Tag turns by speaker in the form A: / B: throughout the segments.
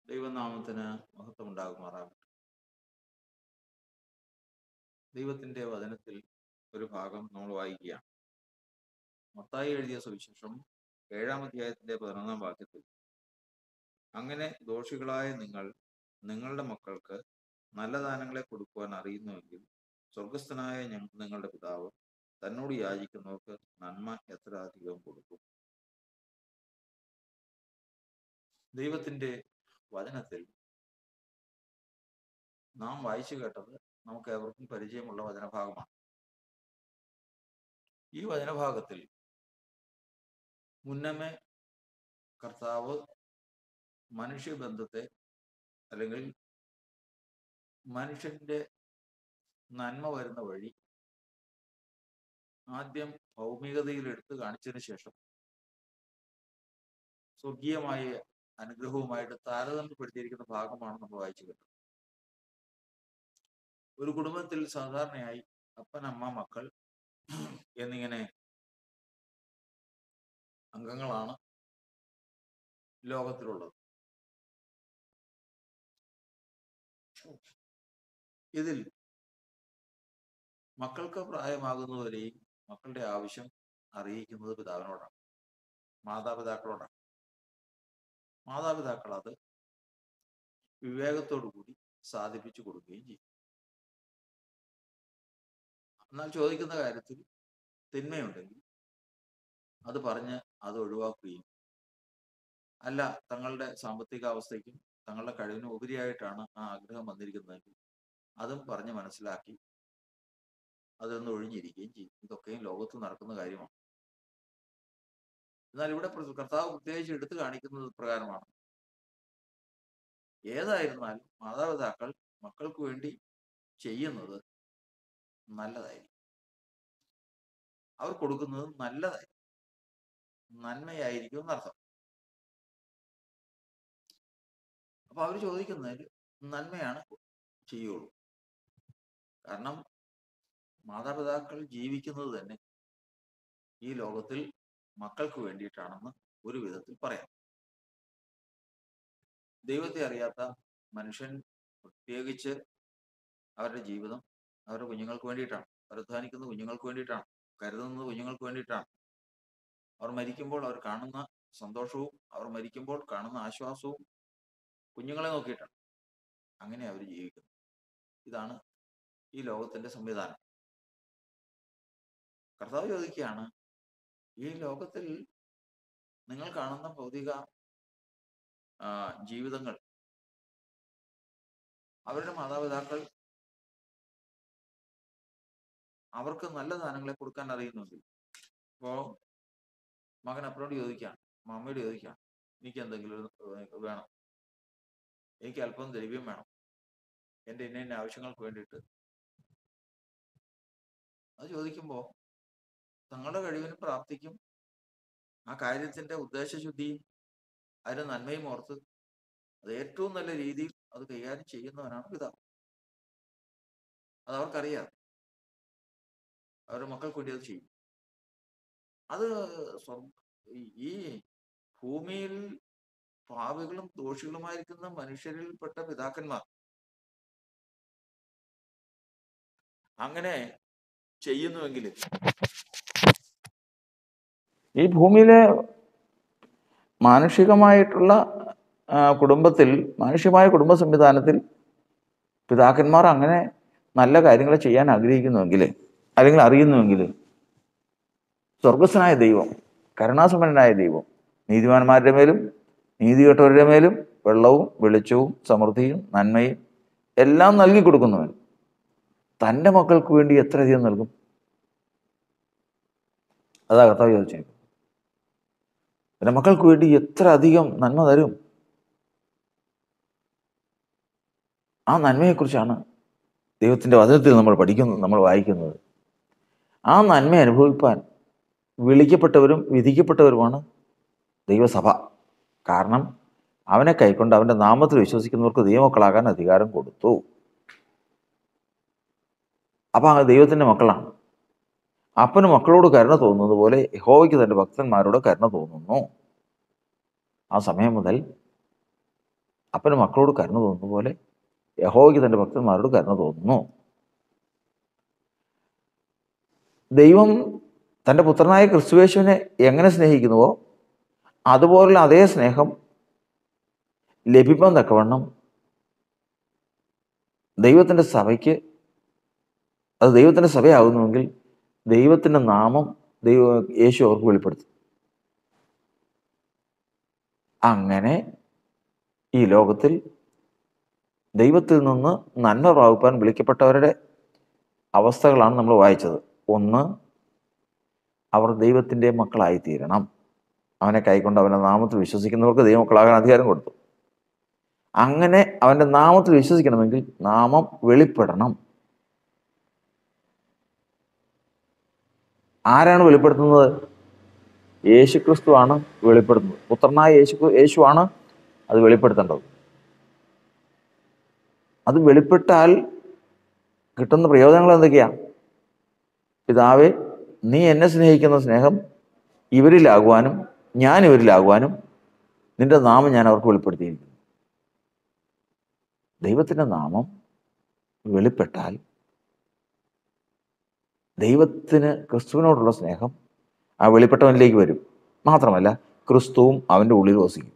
A: ദൈവനാമത്തിന് മഹത്വം ഉണ്ടാകുമാറാകട്ടെ ദൈവത്തിന്റെ വചനത്തിൽ ഒരു ഭാഗം നമ്മൾ വായിക്കുകയാണ് മത്തായി എഴുതിയ സുവിശേഷം ഏഴാം അധ്യായത്തിന്റെ പതിനൊന്നാം വാക്യത്തിൽ അങ്ങനെ ദോഷികളായ നിങ്ങൾ നിങ്ങളുടെ മക്കൾക്ക് നല്ല ദാനങ്ങളെ കൊടുക്കുവാൻ അറിയുന്നുവെങ്കിൽ സ്വർഗസ്ഥനായ ഞ- നിങ്ങളുടെ പിതാവ് തന്നോട് യാചിക്കുന്നവർക്ക് നന്മ എത്ര അധികം കൊടുക്കും ദൈവത്തിന്റെ വചനത്തിൽ നാം വായിച്ചു കേട്ടത് നമുക്ക് ഏവർക്കും പരിചയമുള്ള വചനഭാഗമാണ് ഈ വചനഭാഗത്തിൽ മുന്നമേ കർത്താവ് മനുഷ്യബന്ധത്തെ അല്ലെങ്കിൽ മനുഷ്യന്റെ നന്മ വരുന്ന വഴി ആദ്യം ഭൗമികതയിൽ എടുത്തു കാണിച്ചതിന് ശേഷം സ്വർഗീയമായ അനുഗ്രഹവുമായിട്ട് താരതമ്യപ്പെടുത്തിയിരിക്കുന്ന ഭാഗമാണ് നമ്മൾ വായിച്ചു കേട്ടത് ഒരു കുടുംബത്തിൽ സാധാരണയായി അപ്പൻ അമ്മ മക്കൾ എന്നിങ്ങനെ അംഗങ്ങളാണ് ലോകത്തിലുള്ളത് ഇതിൽ മക്കൾക്ക് പ്രായമാകുന്നവരെയും മക്കളുടെ ആവശ്യം അറിയിക്കുന്നത് പിതാവിനോടാണ് മാതാപിതാക്കളോടാണ് മാതാപിതാക്കൾ അത് വിവേകത്തോടു കൂടി സാധിപ്പിച്ചു കൊടുക്കുകയും ചെയ്യും എന്നാൽ ചോദിക്കുന്ന കാര്യത്തിൽ തിന്മയുണ്ടെങ്കിൽ അത് പറഞ്ഞ് അത് ഒഴിവാക്കുകയും അല്ല തങ്ങളുടെ സാമ്പത്തിക അവസ്ഥയ്ക്കും തങ്ങളുടെ കഴിവിനും ഉപരിയായിട്ടാണ് ആ ആഗ്രഹം വന്നിരിക്കുന്നതെങ്കിൽ അതും പറഞ്ഞ് മനസ്സിലാക്കി അതിൽ നിന്ന് ഒഴിഞ്ഞിരിക്കുകയും ചെയ്യും ഇതൊക്കെയും ലോകത്ത് നടക്കുന്ന കാര്യമാണ് എന്നാൽ ഇവിടെ പ്ര- കർത്താവ് പ്രത്യേകിച്ച് എടുത്തു കാണിക്കുന്നത് പ്രകാരമാണ് ഏതായിരുന്നാലും മാതാപിതാക്കൾ മക്കൾക്ക് വേണ്ടി ചെയ്യുന്നത് നല്ലതായിരിക്കും അവർ കൊടുക്കുന്നത് നല്ലതായിരിക്കും നന്മയായിരിക്കും എന്നർത്ഥം അപ്പൊ അവർ ചോദിക്കുന്നതിൽ നന്മയാണ് ചെയ്യുള്ളൂ കാരണം മാതാപിതാക്കൾ ജീവിക്കുന്നത് തന്നെ ഈ ലോകത്തിൽ മക്കൾക്ക് വേണ്ടിയിട്ടാണെന്ന് ഒരു വിധത്തിൽ പറയാം ദൈവത്തെ അറിയാത്ത മനുഷ്യൻ പ്രത്യേകിച്ച് അവരുടെ ജീവിതം അവരുടെ കുഞ്ഞുങ്ങൾക്ക് വേണ്ടിയിട്ടാണ് അവർ അധ്വാനിക്കുന്നത് കുഞ്ഞുങ്ങൾക്ക് വേണ്ടിയിട്ടാണ് കരുതുന്നത് കുഞ്ഞുങ്ങൾക്ക് വേണ്ടിയിട്ടാണ് അവർ മരിക്കുമ്പോൾ അവർ കാണുന്ന സന്തോഷവും അവർ മരിക്കുമ്പോൾ കാണുന്ന ആശ്വാസവും കുഞ്ഞുങ്ങളെ നോക്കിയിട്ടാണ് അങ്ങനെ അവർ ജീവിക്കുന്നത് ഇതാണ് ഈ ലോകത്തിന്റെ സംവിധാനം കർത്താവ് ചോദിക്കുകയാണ് ഈ ലോകത്തിൽ നിങ്ങൾ കാണുന്ന ഭൗതിക ആ, ജീവിതങ്ങൾ അവരുടെ മാതാപിതാക്കൾ അവർക്ക് നല്ല ദാനങ്ങളെ കൊടുക്കാൻ അറിയുന്നുണ്ട് ഇപ്പോ മകൻ അപ്പനോട് ചോദിക്കാം മമ്മയോട് ചോദിക്കാം എനിക്ക് എന്തെങ്കിലും ഒരു വേണം എനിക്ക് അല്പം ദ്രവ്യം വേണം എൻ്റെ ഇന്ന ഇന്ന ആവശ്യങ്ങൾക്ക് വേണ്ടിയിട്ട് അത് ചോദിക്കുമ്പോൾ തങ്ങളുടെ കഴിവിനും പ്രാപ്തിക്കും ആ കാര്യത്തിന്റെ ഉദ്ദേശശുദ്ധിയും അതിന്റെ നന്മയും ഓർത്ത് അത് ഏറ്റവും നല്ല രീതിയിൽ അത് കൈകാര്യം ചെയ്യുന്നവനാണ് പിതാവ് അത് അവർക്കറിയാം അവരുടെ മക്കൾക്ക് വേണ്ടി അത് ചെയ്യും അത് സ്വ- ഈ- ഈ ഭൂമിയിൽ പാപികളും ദോഷികളുമായിരിക്കുന്ന മനുഷ്യരിൽപ്പെട്ട പിതാക്കന്മാർ അങ്ങനെ ചെയ്യുന്നുവെങ്കിൽ ഈ ഭൂമിയിലെ മാനുഷികമായിട്ടുള്ള ആ, കുടുംബത്തിൽ മാനുഷികമായ കുടുംബ സംവിധാനത്തിൽ പിതാക്കന്മാർ അങ്ങനെ നല്ല കാര്യങ്ങൾ ചെയ്യാൻ ആഗ്രഹിക്കുന്നുവെങ്കിൽ അല്ലെങ്കിൽ അറിയുന്നുവെങ്കിൽ സ്വർഗസ്വനായ ദൈവം കരുണാസമ്പന്നനായ ദൈവം നീതിമാന്മാരുടെ മേലും നീതി കെട്ടവരുടെ മേലും വെള്ളവും വെളിച്ചവും സമൃദ്ധിയും നന്മയും എല്ലാം നൽകി കൊടുക്കുന്നവൻ തൻ്റെ മക്കൾക്ക് വേണ്ടി എത്രയധികം നൽകും അതാ കർത്താവ് ചോദിച്ചത് എൻ്റെ മക്കൾക്ക് വേണ്ടി എത്ര അധികം നന്മ തരും ആ നന്മയെക്കുറിച്ചാണ് ദൈവത്തിൻ്റെ വചനത്തിൽ നമ്മൾ പഠിക്കുന്നത് നമ്മൾ വായിക്കുന്നത് ആ നന്മ അനുഭവിപ്പാൻ വിളിക്കപ്പെട്ടവരും വിധിക്കപ്പെട്ടവരുമാണ് ദൈവസഭ കാരണം അവനെ കൈക്കൊണ്ട് അവൻ്റെ നാമത്തിൽ വിശ്വസിക്കുന്നവർക്ക് ദൈവമക്കളാകാൻ അധികാരം കൊടുത്തു അപ്പം ആ ദൈവത്തിൻ്റെ മക്കളാണ് അപ്പന് മക്കളോട് കരുണ തോന്നുന്നത് പോലെ യഹോവയ്ക്ക് തൻ്റെ ഭക്തന്മാരോട് കരുണ തോന്നുന്നു ആ സമയം മുതൽ
B: അപ്പന് മക്കളോട് കരുണ തോന്നുന്ന പോലെ യഹോവയ്ക്ക് തൻ്റെ ഭക്തന്മാരോട് കരുണ തോന്നുന്നു ദൈവം തൻ്റെ പുത്രനായ ക്രിസ്തുവേശുവിനെ എങ്ങനെ സ്നേഹിക്കുന്നുവോ അതുപോലുള്ള അതേ സ്നേഹം ലഭിക്കാൻ തക്കവണ്ണം ദൈവത്തിൻ്റെ സഭയ്ക്ക് അത് ദൈവത്തിൻ്റെ സഭയാകുന്നുവെങ്കിൽ ദൈവത്തിൻ്റെ നാമം ദൈവ യേശു അവർക്ക് വെളിപ്പെടുത്തി അങ്ങനെ ഈ ലോകത്തിൽ ദൈവത്തിൽ നിന്ന് നന്മ പ്രാപിപ്പാൻ വിളിക്കപ്പെട്ടവരുടെ അവസ്ഥകളാണ് നമ്മൾ വായിച്ചത് ഒന്ന് അവർ ദൈവത്തിൻ്റെ മക്കളായിത്തീരണം അവനെ കൈക്കൊണ്ട് അവൻ്റെ നാമത്തിൽ വിശ്വസിക്കുന്നവർക്ക് ദൈവമക്കളാകാൻ അധികാരം കൊടുത്തു അങ്ങനെ അവൻ്റെ നാമത്തിൽ വിശ്വസിക്കണമെങ്കിൽ നാമം വെളിപ്പെടണം ആരാണ് വെളിപ്പെടുത്തുന്നത് യേശു ക്രിസ്തു ആണ് വെളിപ്പെടുത്തുന്നത് പുത്രനായ യേശു യേശു ആണ് അത് വെളിപ്പെടുത്തേണ്ടത് അത് വെളിപ്പെട്ടാൽ കിട്ടുന്ന പ്രയോജനങ്ങൾ എന്തൊക്കെയാ പിതാവേ നീ എന്നെ സ്നേഹിക്കുന്ന സ്നേഹം ഇവരിലാകുവാനും ഞാൻ ഇവരിലാകുവാനും നിന്റെ നാമം ഞാൻ അവർക്ക് വെളിപ്പെടുത്തിയിരിക്കുന്നു ദൈവത്തിൻ്റെ നാമം വെളിപ്പെട്ടാൽ ദൈവത്തിന് ക്രിസ്തുവിനോടുള്ള സ്നേഹം ആ വെളിപ്പെട്ടവനിലേക്ക് വരും മാത്രമല്ല ക്രിസ്തുവും അവൻ്റെ ഉള്ളിൽ വസിക്കും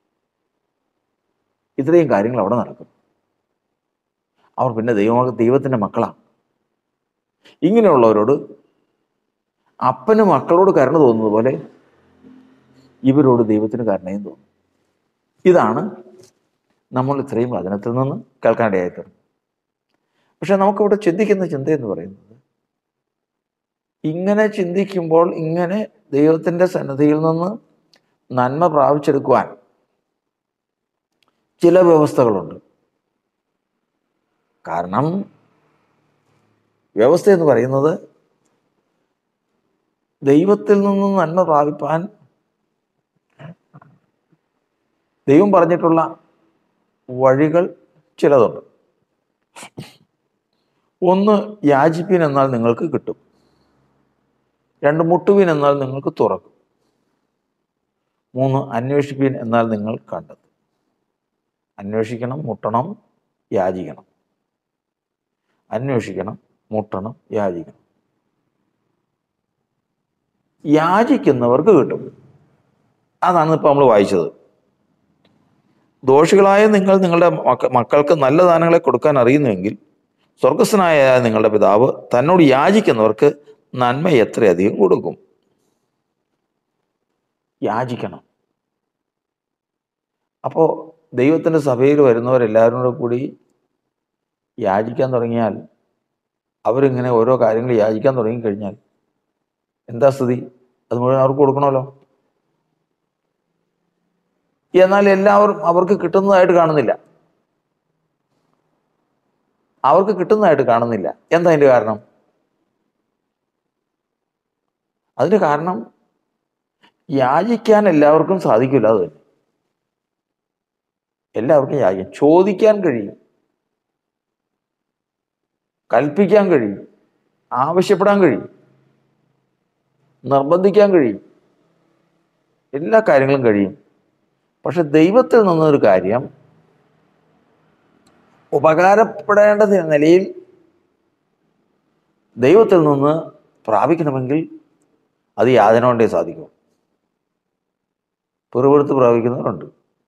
B: ഇത്രയും കാര്യങ്ങൾ അവിടെ നടക്കും അവർ പിന്നെ ദൈവ ദൈവത്തിൻ്റെ മക്കളാണ് ഇങ്ങനെയുള്ളവരോട് അപ്പന് മക്കളോട് കരുണ തോന്നുന്നത് പോലെ ഇവരോട് ദൈവത്തിന് കരുണയും തോന്നും ഇതാണ് നമ്മൾ ഇത്രയും വചനത്തിൽ നിന്ന് കേൾക്കാനിടയായിത്തീർന്നു പക്ഷെ നമുക്കിവിടെ ചിന്തിക്കുന്ന ചിന്ത എന്ന് പറയുന്നത് ഇങ്ങനെ ചിന്തിക്കുമ്പോൾ ഇങ്ങനെ ദൈവത്തിൻ്റെ സന്നദ്ധിയിൽ നിന്ന് നന്മ പ്രാപിച്ചെടുക്കുവാൻ ചില വ്യവസ്ഥകളുണ്ട് കാരണം വ്യവസ്ഥ എന്ന് പറയുന്നത് ദൈവത്തിൽ നിന്ന് നന്മ പ്രാപിപ്പാൻ ദൈവം പറഞ്ഞിട്ടുള്ള വഴികൾ ചിലതുണ്ട് ഒന്ന് യാചിപ്പിൻ എന്നാൽ നിങ്ങൾക്ക് കിട്ടും രണ്ട് മുട്ടുവിൻ എന്നാൽ നിങ്ങൾക്ക് തുറക്കും മൂന്ന് അന്വേഷിപ്പിൻ എന്നാൽ നിങ്ങൾ കണ്ടെത്തും അന്വേഷിക്കണം മുട്ടണം യാചിക്കണം അന്വേഷിക്കണം മുട്ടണം യാചിക്കണം യാചിക്കുന്നവർക്ക് കിട്ടും അതാണ് ഇപ്പോൾ നമ്മൾ വായിച്ചത് ദോഷികളായ നിങ്ങൾ നിങ്ങളുടെ മക്ക മക്കൾക്ക് നല്ല ദാനങ്ങളെ കൊടുക്കാൻ അറിയുന്നുവെങ്കിൽ സ്വർഗസ്വനായ നിങ്ങളുടെ പിതാവ് തന്നോട് യാചിക്കുന്നവർക്ക് നന്മ എത്രയധികം കൊടുക്കും യാചിക്കണം അപ്പോൾ ദൈവത്തിൻ്റെ സഭയിൽ വരുന്നവരെല്ലാവരും കൂടെ കൂടി യാചിക്കാൻ തുടങ്ങിയാൽ അവരിങ്ങനെ ഓരോ കാര്യങ്ങൾ യാചിക്കാൻ തുടങ്ങിക്കഴിഞ്ഞാൽ എന്താ സ്ഥിതി അത് മുഴുവൻ അവർക്ക് കൊടുക്കണമല്ലോ എന്നാൽ എല്ലാവരും അവർക്ക് കിട്ടുന്നതായിട്ട് കാണുന്നില്ല അവർക്ക് കിട്ടുന്നതായിട്ട് കാണുന്നില്ല എന്താ അതിൻ്റെ കാരണം അതിൻ്റെ കാരണം യാചിക്കാൻ എല്ലാവർക്കും സാധിക്കില്ല അത് തന്നെ എല്ലാവർക്കും യാചിക്കാം ചോദിക്കാൻ കഴിയും കൽപ്പിക്കാൻ കഴിയും ആവശ്യപ്പെടാൻ കഴിയും നിർബന്ധിക്കാൻ കഴിയും എല്ലാ കാര്യങ്ങളും കഴിയും പക്ഷെ ദൈവത്തിൽ നിന്നൊരു കാര്യം ഉപകാരപ്പെടേണ്ട നിലയിൽ ദൈവത്തിൽ നിന്ന് പ്രാപിക്കണമെങ്കിൽ അത് യാതന കൊണ്ടേ സാധിക്കും പിറുപെടുത്ത് പ്രാപിക്കുന്നവരുണ്ട്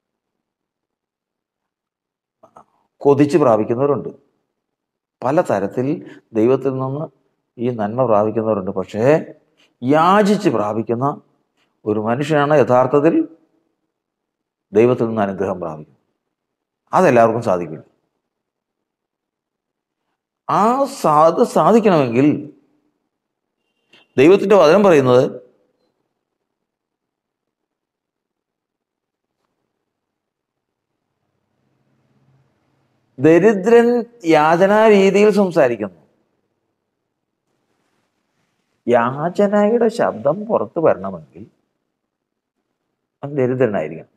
B: കൊതിച്ച് പ്രാപിക്കുന്നവരുണ്ട് പല തരത്തിൽ ദൈവത്തിൽ നിന്ന് ഈ നന്മ പ്രാപിക്കുന്നവരുണ്ട് പക്ഷേ യാചിച്ച് പ്രാപിക്കുന്ന ഒരു മനുഷ്യനാണ് യഥാർത്ഥത്തിൽ ദൈവത്തിൽ നിന്ന് അനുഗ്രഹം പ്രാപിക്കുന്നത് അതെല്ലാവർക്കും സാധിക്കില്ല ആ സാധ സാധിക്കണമെങ്കിൽ ദൈവത്തിൻ്റെ വചനം പറയുന്നത് ദരിദ്രൻ യാചനാ രീതിയിൽ സംസാരിക്കുന്നു യാചനയുടെ ശബ്ദം പുറത്തു വരണമെങ്കിൽ അവൻ ദരിദ്രനായിരിക്കണം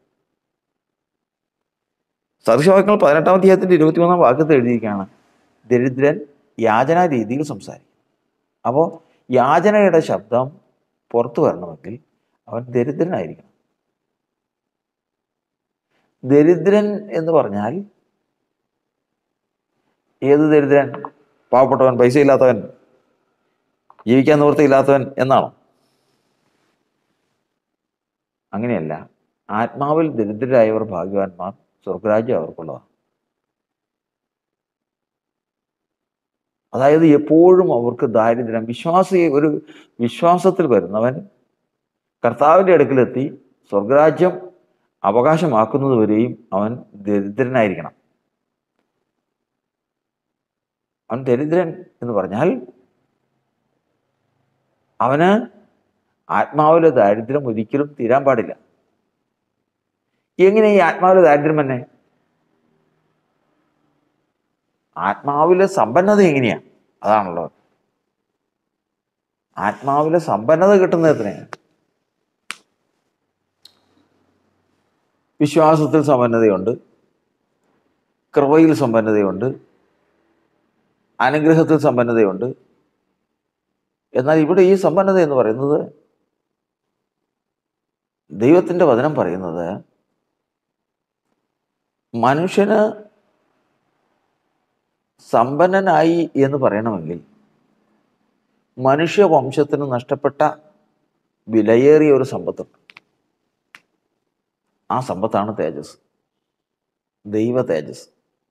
B: സദൃശവാക്യങ്ങൾ പതിനെട്ടാം അധ്യായത്തിന്റെ ഇരുപത്തിമൂന്നാം വാക്യത്തിൽ എഴുതിയിരിക്കുകയാണ് ദരിദ്രൻ യാചനാ രീതിയിൽ സംസാരിക്കും അപ്പോൾ യാചനയുടെ ശബ്ദം പുറത്തു വരണമെങ്കിൽ അവൻ ദരിദ്രനായിരിക്കണം ദരിദ്രൻ എന്ന് പറഞ്ഞാൽ ഏത് ദരിദ്രൻ പാവപ്പെട്ടവൻ പൈസ ഇല്ലാത്തവൻ ജീവിക്കാൻ നിവൃത്തിയില്ലാത്തവൻ എന്നാണോ അങ്ങനെയല്ല ആത്മാവിൽ ദരിദ്രരായവർ ഭാഗ്യവാന്മാർ സ്വർഗരാജ്യം അവർക്കുള്ളതാണ് അതായത് എപ്പോഴും അവർക്ക് ദാരിദ്ര്യം വിശ്വാസി ഒരു വിശ്വാസത്തിൽ വരുന്നവൻ കർത്താവിൻ്റെ അടുക്കിലെത്തി സ്വർഗരാജ്യം അവകാശമാക്കുന്നത് വരെയും അവൻ ദരിദ്രനായിരിക്കണം അവൻ ദരിദ്രൻ എന്ന് പറഞ്ഞാൽ അവന് ആത്മാവിലെ ദാരിദ്ര്യം ഒരിക്കലും തീരാൻ പാടില്ല എങ്ങനെ ഈ ആത്മാവിലെ ദാരിദ്ര്യം തന്നെ ആത്മാവിലെ സമ്പന്നത എങ്ങനെയാ അതാണല്ലോ ആത്മാവിലെ സമ്പന്നത കിട്ടുന്നത് എത്രയാണ് വിശ്വാസത്തിൽ സമ്പന്നതയുണ്ട് കൃപയിൽ സമ്പന്നതയുണ്ട് അനുഗ്രഹത്തിൽ സമ്പന്നതയുണ്ട് എന്നാൽ ഇവിടെ ഈ സമ്പന്നത എന്ന് പറയുന്നത് ദൈവത്തിൻ്റെ വചനം പറയുന്നത് മനുഷ്യന് സമ്പന്നനായി എന്ന് പറയണമെങ്കിൽ മനുഷ്യവംശത്തിന് നഷ്ടപ്പെട്ട വിലയേറിയ ഒരു സമ്പത്തുണ്ട് ആ സമ്പത്താണ് തേജസ് ദൈവ തേജസ്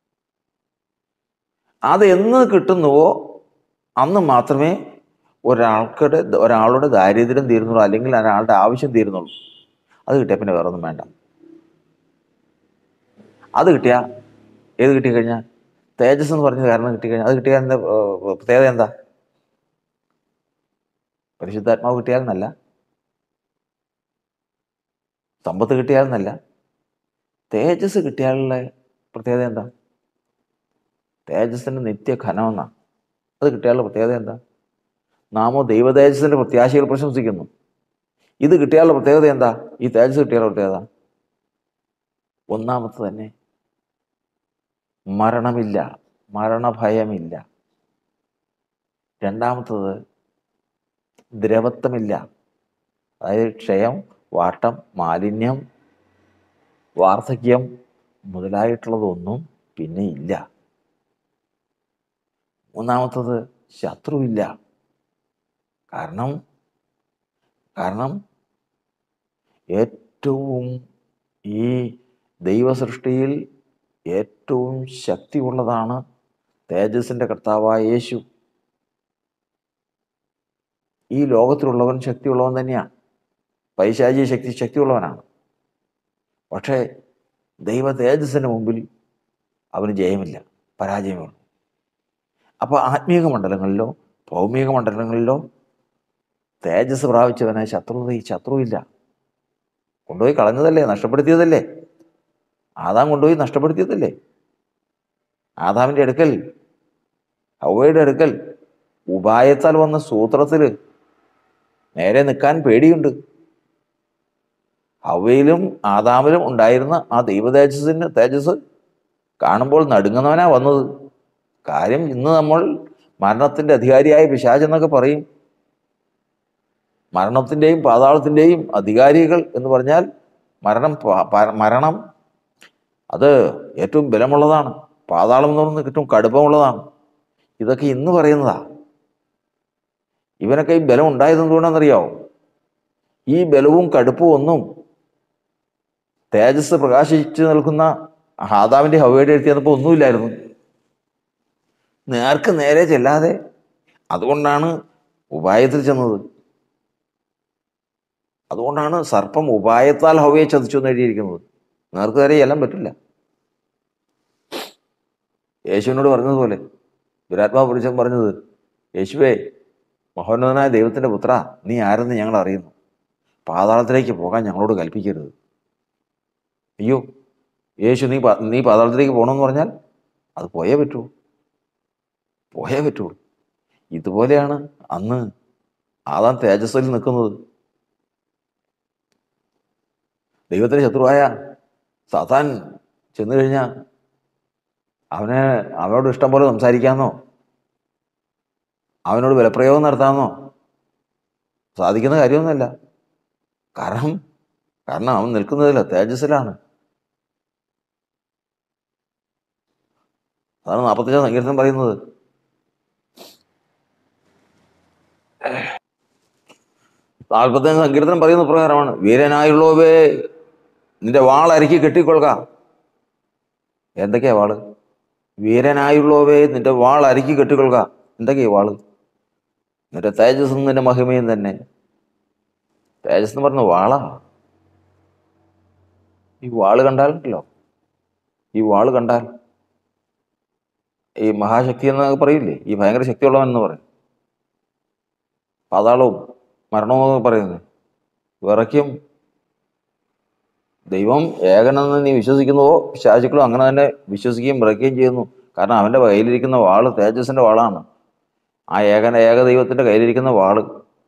B: അത് എന്ന് കിട്ടുന്നുവോ അന്ന് മാത്രമേ ഒരാൾക്കുടെ ഒരാളുടെ ദാരിദ്ര്യം തീരുന്നുള്ളൂ അല്ലെങ്കിൽ ഒരാളുടെ ആവശ്യം തീരുന്നുള്ളൂ അത് കിട്ടിയാൽ പിന്നെ വേറെ ഒന്നും വേണ്ട അത് കിട്ടിയാൽ ഏത് കിട്ടിക്കഴിഞ്ഞാൽ തേജസ് എന്ന് പറഞ്ഞ കാരണം കിട്ടിക്കഴിഞ്ഞാൽ അത് കിട്ടിയാൽ എന്താ ഏർ, പ്രത്യേകത എന്താ പരിശുദ്ധാത്മാവ് കിട്ടിയാലെന്നല്ല സമ്പത്ത് കിട്ടിയാലെന്നല്ല തേജസ് കിട്ടിയാലുള്ള പ്രത്യേകത എന്താ തേജസ്സിൻ്റെ നിത്യ ഘനമെന്നാണ് അത് കിട്ടിയാലുള്ള പ്രത്യേകത എന്താ നാമോ ദൈവ തേജസ്സിൻ്റെ പ്രത്യാശകൾ പ്രശംസിക്കുന്നു ഇത് കിട്ടിയാലുള്ള പ്രത്യേകത എന്താ ഈ തേജസ് കിട്ടിയാലുള്ള പ്രത്യേകത ഒന്നാമത്തെ തന്നെ മരണമില്ല മരണഭയമില്ല രണ്ടാമത്തത് ദ്രവത്വമില്ല അതായത് ക്ഷയം വാട്ടം മാലിന്യം വാർദ്ധക്യം മുതലായിട്ടുള്ളതൊന്നും പിന്നെ ഇല്ല മൂന്നാമത്തത് ശത്രുവില്ല കാരണം കാരണം ഏറ്റവും ഈ ദൈവസൃഷ്ടിയിൽ ഏറ്റവും ശക്തിയുള്ളതാണ് തേജസ്സിൻ്റെ കർത്താവായ യേശു ഈ ലോകത്തിലുള്ളവൻ ശക്തിയുള്ളവൻ തന്നെയാണ് പൈശാചിക ശക്തി ശക്തിയുള്ളവനാണ് പക്ഷേ ദൈവ തേജസ്സിന് മുമ്പിൽ അവന് ജയമില്ല പരാജയമുള്ളൂ അപ്പോൾ ആത്മീക മണ്ഡലങ്ങളിലോ ഭൗമിക മണ്ഡലങ്ങളിലോ തേജസ് പ്രാപിച്ചവനെ ശത്രുത ശത്രുവില്ല കൊണ്ടുപോയി കളഞ്ഞതല്ലേ നഷ്ടപ്പെടുത്തിയതല്ലേ ആദാം കൊണ്ടുപോയി നഷ്ടപ്പെടുത്തിയതല്ലേ ആദാമിൻ്റെ അടുക്കൽ ഹൗവയുടെ അടുക്കൽ ഉപായത്താൽ വന്ന സൂത്രത്തിൽ നേരെ നിൽക്കാൻ പേടിയുണ്ട് ഹവയിലും ആദാമിലും ഉണ്ടായിരുന്ന ആ ദൈവ തേജസ്സിന് തേജസ് കാണുമ്പോൾ നടുങ്ങുന്നവനാ വന്നത് കാര്യം ഇന്ന് നമ്മൾ മരണത്തിൻ്റെ അധികാരിയായ പിശാച് എന്നൊക്കെ പറയും മരണത്തിൻ്റെയും പാതാളത്തിൻ്റെയും അധികാരികൾ എന്ന് പറഞ്ഞാൽ മരണം പ- പ- മരണം അത് ഏറ്റവും ബലമുള്ളതാണ് പാതാളം എന്ന് പറയുന്നത് ഏറ്റവും കടുപ്പമുള്ളതാണ് ഇതൊക്കെ ഇന്ന് പറയുന്നതാ ഇവനൊക്കെ ഈ ബലം ഉണ്ടായത് എന്തുകൊണ്ടാണെന്നറിയാവോ ഈ ബലവും കടുപ്പവും ഒന്നും തേജസ് പ്രകാശിച്ചു നിൽക്കുന്ന ഹാദാവിൻ്റെ ഹവയുടെ എഴുത്തി വന്നപ്പോൾ ഒന്നുമില്ലായിരുന്നു നേർക്ക് നേരെ ചെല്ലാതെ അതുകൊണ്ടാണ് ഉപായത്തിൽ ചെന്നത് അതുകൊണ്ടാണ് സർപ്പം ഉപായത്താൽ ഹവയെ ചതിച്ചു എന്ന് എഴുതിയിരിക്കുന്നത് നേർക്ക് നേരെ ചെല്ലാൻ പറ്റില്ല യേശുവിനോട് പറഞ്ഞതുപോലെ ദുരാത്മാവ് പുരുഷൻ പറഞ്ഞത് യേശുവേ മഹോന്നതനായ ദൈവത്തിൻ്റെ പുത്ര നീ ആരെന്ന് ഞങ്ങൾ അറിയുന്നു പാതാളത്തിലേക്ക് പോകാൻ ഞങ്ങളോട് കൽപ്പിക്കരുത് അയ്യോ യേശു നീ പാ- നീ പാതാളത്തിലേക്ക് പോകണമെന്ന് പറഞ്ഞാൽ അത് പോയേ പറ്റൂ പോയേ പറ്റുള്ളൂ ഇതുപോലെയാണ് അന്ന് ആദാം തേജസ്സിൽ നിൽക്കുന്നത് ദൈവത്തിൻ്റെ ശത്രുവായ സാത്താൻ ചെന്നു കഴിഞ്ഞാൽ അവനെ അവനോട് ഇഷ്ടം പോലെ സംസാരിക്കാമെന്നോ അവനോട് വിലപ്രയോഗം നടത്താമെന്നോ സാധിക്കുന്ന കാര്യമൊന്നുമല്ല കാരണം കാരണം അവൻ നിൽക്കുന്നതില്ല തേജസ്സിലാണ് അതാണ് നാൽപ്പത്തഞ്ചാം സങ്കീർത്തനം പറയുന്നത് നാൽപ്പത്തഞ്ച് സങ്കീർത്തനം പറയുന്ന പ്രകാരമാണ് വീരനായുള്ളവേ നിന്റെ വാൾ അരക്കി കെട്ടിക്കൊള്ളുക എന്തൊക്കെയാ വാള് വീരനായുള്ളവേ നിന്റെ വാൾ അരക്കി കെട്ടിക്കൊള്ളുക എന്തൊക്കെയാ വാള് നിന്റെ തേജസ്സും നിന്റെ മഹിമയും തന്നെ തേജസ് എന്ന് പറഞ്ഞ വാളാ ഈ വാള് കണ്ടാലുണ്ടല്ലോ ഈ വാള് കണ്ടാൽ ഈ മഹാശക്തി എന്നൊക്കെ പറയില്ലേ ഈ ഭയങ്കര ശക്തിയുള്ളവൻ എന്ന് പറയും പാതാളവും മരണവും എന്നൊക്കെ പറയുന്നത് വിറയ്ക്കും ദൈവം ഏകനെന്ന് നീ വിശ്വസിക്കുന്നുവോ ശാചുക്കളും അങ്ങനെ തന്നെ വിശ്വസിക്കുകയും വിറയ്ക്കുകയും ചെയ്യുന്നു കാരണം അവൻ്റെ കയ്യിലിരിക്കുന്ന വാള് തേജസ്സിൻ്റെ വാളാണ് ആ ഏകന ഏക ദൈവത്തിൻ്റെ കയ്യിലിരിക്കുന്ന വാള്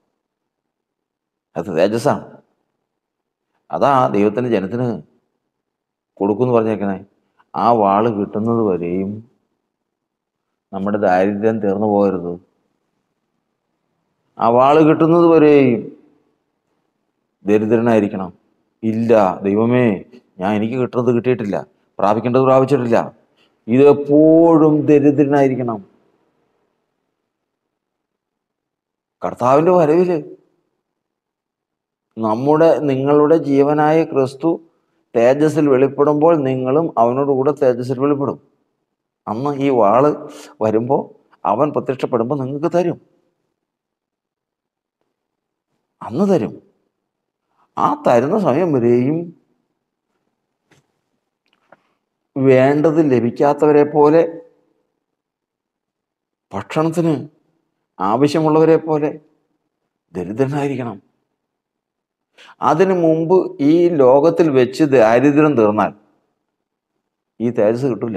B: അത് തേജസ്സാണ് അതാ ദൈവത്തിൻ്റെ ജനത്തിന് കൊടുക്കുമെന്ന് പറഞ്ഞേക്കണേ ആ വാള് കിട്ടുന്നത് വരെയും നമ്മുടെ ദാരിദ്ര്യം തീർന്നു പോകരുത് ആ വാള് കിട്ടുന്നത് വരെയും ദരിദ്രനായിരിക്കണം ഇല്ല ദൈവമേ ഞാൻ എനിക്ക് കിട്ടുന്നത് കിട്ടിയിട്ടില്ല പ്രാപിക്കേണ്ടത് പ്രാപിച്ചിട്ടില്ല ഇതെപ്പോഴും ദരിദ്രനായിരിക്കണം കർത്താവിൻ്റെ വരവില് നമ്മുടെ നിങ്ങളുടെ ജീവനായ ക്രിസ്തു തേജസ്സിൽ വെളിപ്പെടുമ്പോൾ നിങ്ങളും അവനോട് കൂടെ തേജസ്സിൽ വെളിപ്പെടും അന്ന് ഈ വാള് വരുമ്പോൾ അവൻ പ്രത്യക്ഷപ്പെടുമ്പോൾ നിങ്ങൾക്ക് തരും അന്ന് തരും ആ തരുന്ന സമയം വരെയും വേണ്ടത് ലഭിക്കാത്തവരെ പോലെ ഭക്ഷണത്തിന് ആവശ്യമുള്ളവരെ പോലെ ദരിദ്രനായിരിക്കണം അതിനു മുമ്പ് ഈ ലോകത്തിൽ വെച്ച് ദാരിദ്ര്യം തീർന്നാൽ ഈ തേജസ് കിട്ടില്ല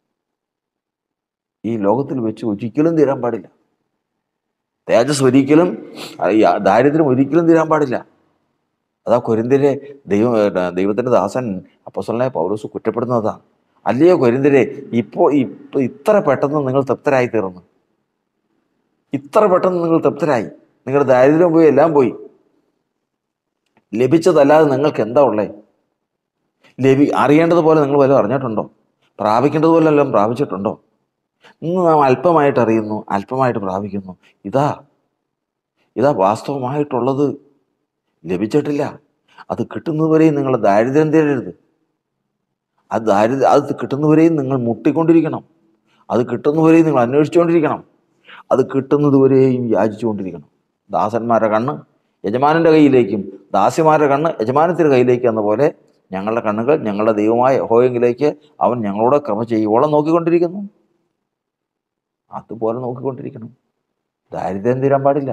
B: ഈ ലോകത്തിൽ വെച്ച് ഒരിക്കലും തീരാൻ പാടില്ല തേജസ് ഒരിക്കലും ആ, ഈ ദാരിദ്ര്യം ഒരിക്കലും തീരാൻ പാടില്ല അതാ കൊരിന്തിരെ ദൈവ ദൈവത്തിൻ്റെ ദാസൻ അപ്പസ്വലനായ പൗലോസ് കുറ്റപ്പെടുന്നതാ അല്ലയോ കൊരിന്തിരെ ഇപ്പോൾ ഇപ്പൊ ഇത്ര പെട്ടെന്ന് നിങ്ങൾ തൃപ്തരായി തീർന്നു ഇത്ര പെട്ടെന്ന് നിങ്ങൾ തൃപ്തരായി നിങ്ങളുടെ ദാരിദ്ര്യം പോയി എല്ലാം പോയി ലഭിച്ചതല്ലാതെ നിങ്ങൾക്ക് എന്താ ഉള്ളേ ലഭി അറിയേണ്ടതുപോലെ നിങ്ങൾ വല്ലതും അറിഞ്ഞിട്ടുണ്ടോ പ്രാപിക്കേണ്ടതുപോലെ എല്ലാം പ്രാപിച്ചിട്ടുണ്ടോ ഇന്ന് നാം അല്പമായിട്ട് അറിയുന്നു അല്പമായിട്ട് പ്രാപിക്കുന്നു ഇതാ ഇതാ വാസ്തവമായിട്ടുള്ളത് ലഭിച്ചിട്ടില്ല അത് കിട്ടുന്നതുവരെയും നിങ്ങൾ ദാരിദ്ര്യം തേടരുത് അത് ദാരിദ്ര്യം അത് കിട്ടുന്നതുവരെയും നിങ്ങൾ മുട്ടിക്കൊണ്ടിരിക്കണം അത് കിട്ടുന്നതുവരെയും നിങ്ങൾ അന്വേഷിച്ചുകൊണ്ടിരിക്കണം അത് കിട്ടുന്നതുവരെയും യാചിച്ചുകൊണ്ടിരിക്കണം ദാസന്മാരുടെ കണ്ണ് യജമാനൻ്റെ കയ്യിലേക്കും ദാസിമാരുടെ കണ്ണ് യജമാനത്തിൻ്റെ കയ്യിലേക്ക് എന്ന പോലെ ഞങ്ങളുടെ കണ്ണുകൾ ഞങ്ങളുടെ ദൈവമായ ഹോയെങ്കിലേക്ക് അവൻ ഞങ്ങളോട് ക്രമ ചെയ്യുവോളം നോക്കിക്കൊണ്ടിരിക്കുന്നു അതുപോലെ നോക്കിക്കൊണ്ടിരിക്കണം ദാരിദ്ര്യം തീരാൻ പാടില്ല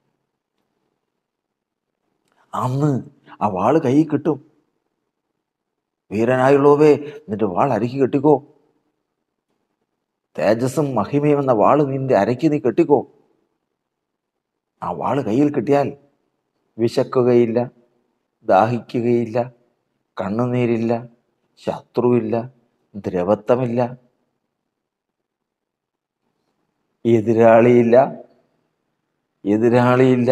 B: അന്ന് ആ വാള് കൈ കിട്ടും വീരനായുള്ളവേ നിന്റെ വാൾ അരക്കി കെട്ടിക്കോ തേജസ്സും മഹിമയും എന്ന വാള് നിന്റെ അരക്കി നീ കെട്ടിക്കോ ആ വാള് കയ്യിൽ കിട്ടിയാൽ വിശക്കുകയില്ല ദാഹിക്കുകയില്ല കണ്ണുനീരില്ല ശത്രുവില്ല ദ്രവത്വമില്ല എതിരാളിയില്ല എതിരാളിയില്ല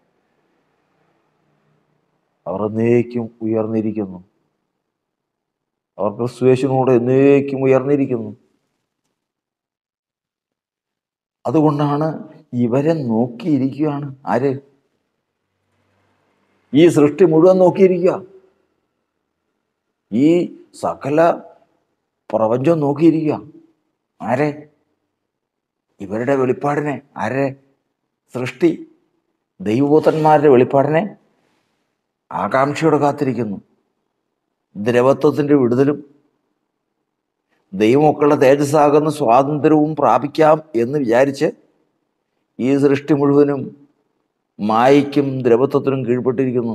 B: അവർ എന്നേക്കും ഉയർന്നിരിക്കുന്നു അവർ ക്രിസ്തുവേശുവിനോട് എന്നേക്കും ഉയർന്നിരിക്കുന്നു അതുകൊണ്ടാണ് ഇവരെ നോക്കിയിരിക്കുകയാണ് ആര് ഈ സൃഷ്ടി മുഴുവൻ നോക്കിയിരിക്കുക ഈ സകല പ്രപഞ്ചം നോക്കിയിരിക്കുക ആരെ ഇവരുടെ വെളിപ്പാടിനെ ആരെ സൃഷ്ടി ദൈവപുത്രന്മാരുടെ വെളിപ്പാടിനെ ആകാംക്ഷയോടെ കാത്തിരിക്കുന്നു ദ്രവത്വത്തിൻ്റെ വിടുതലും ദൈവമക്കളുടെ തേജസ്സാകുന്ന സ്വാതന്ത്ര്യവും പ്രാപിക്കാം എന്ന് വിചാരിച്ച് ഈ സൃഷ്ടി മുഴുവനും മായയ്ക്കും ദ്രവത്വത്തിനും കീഴ്പ്പെട്ടിരിക്കുന്നു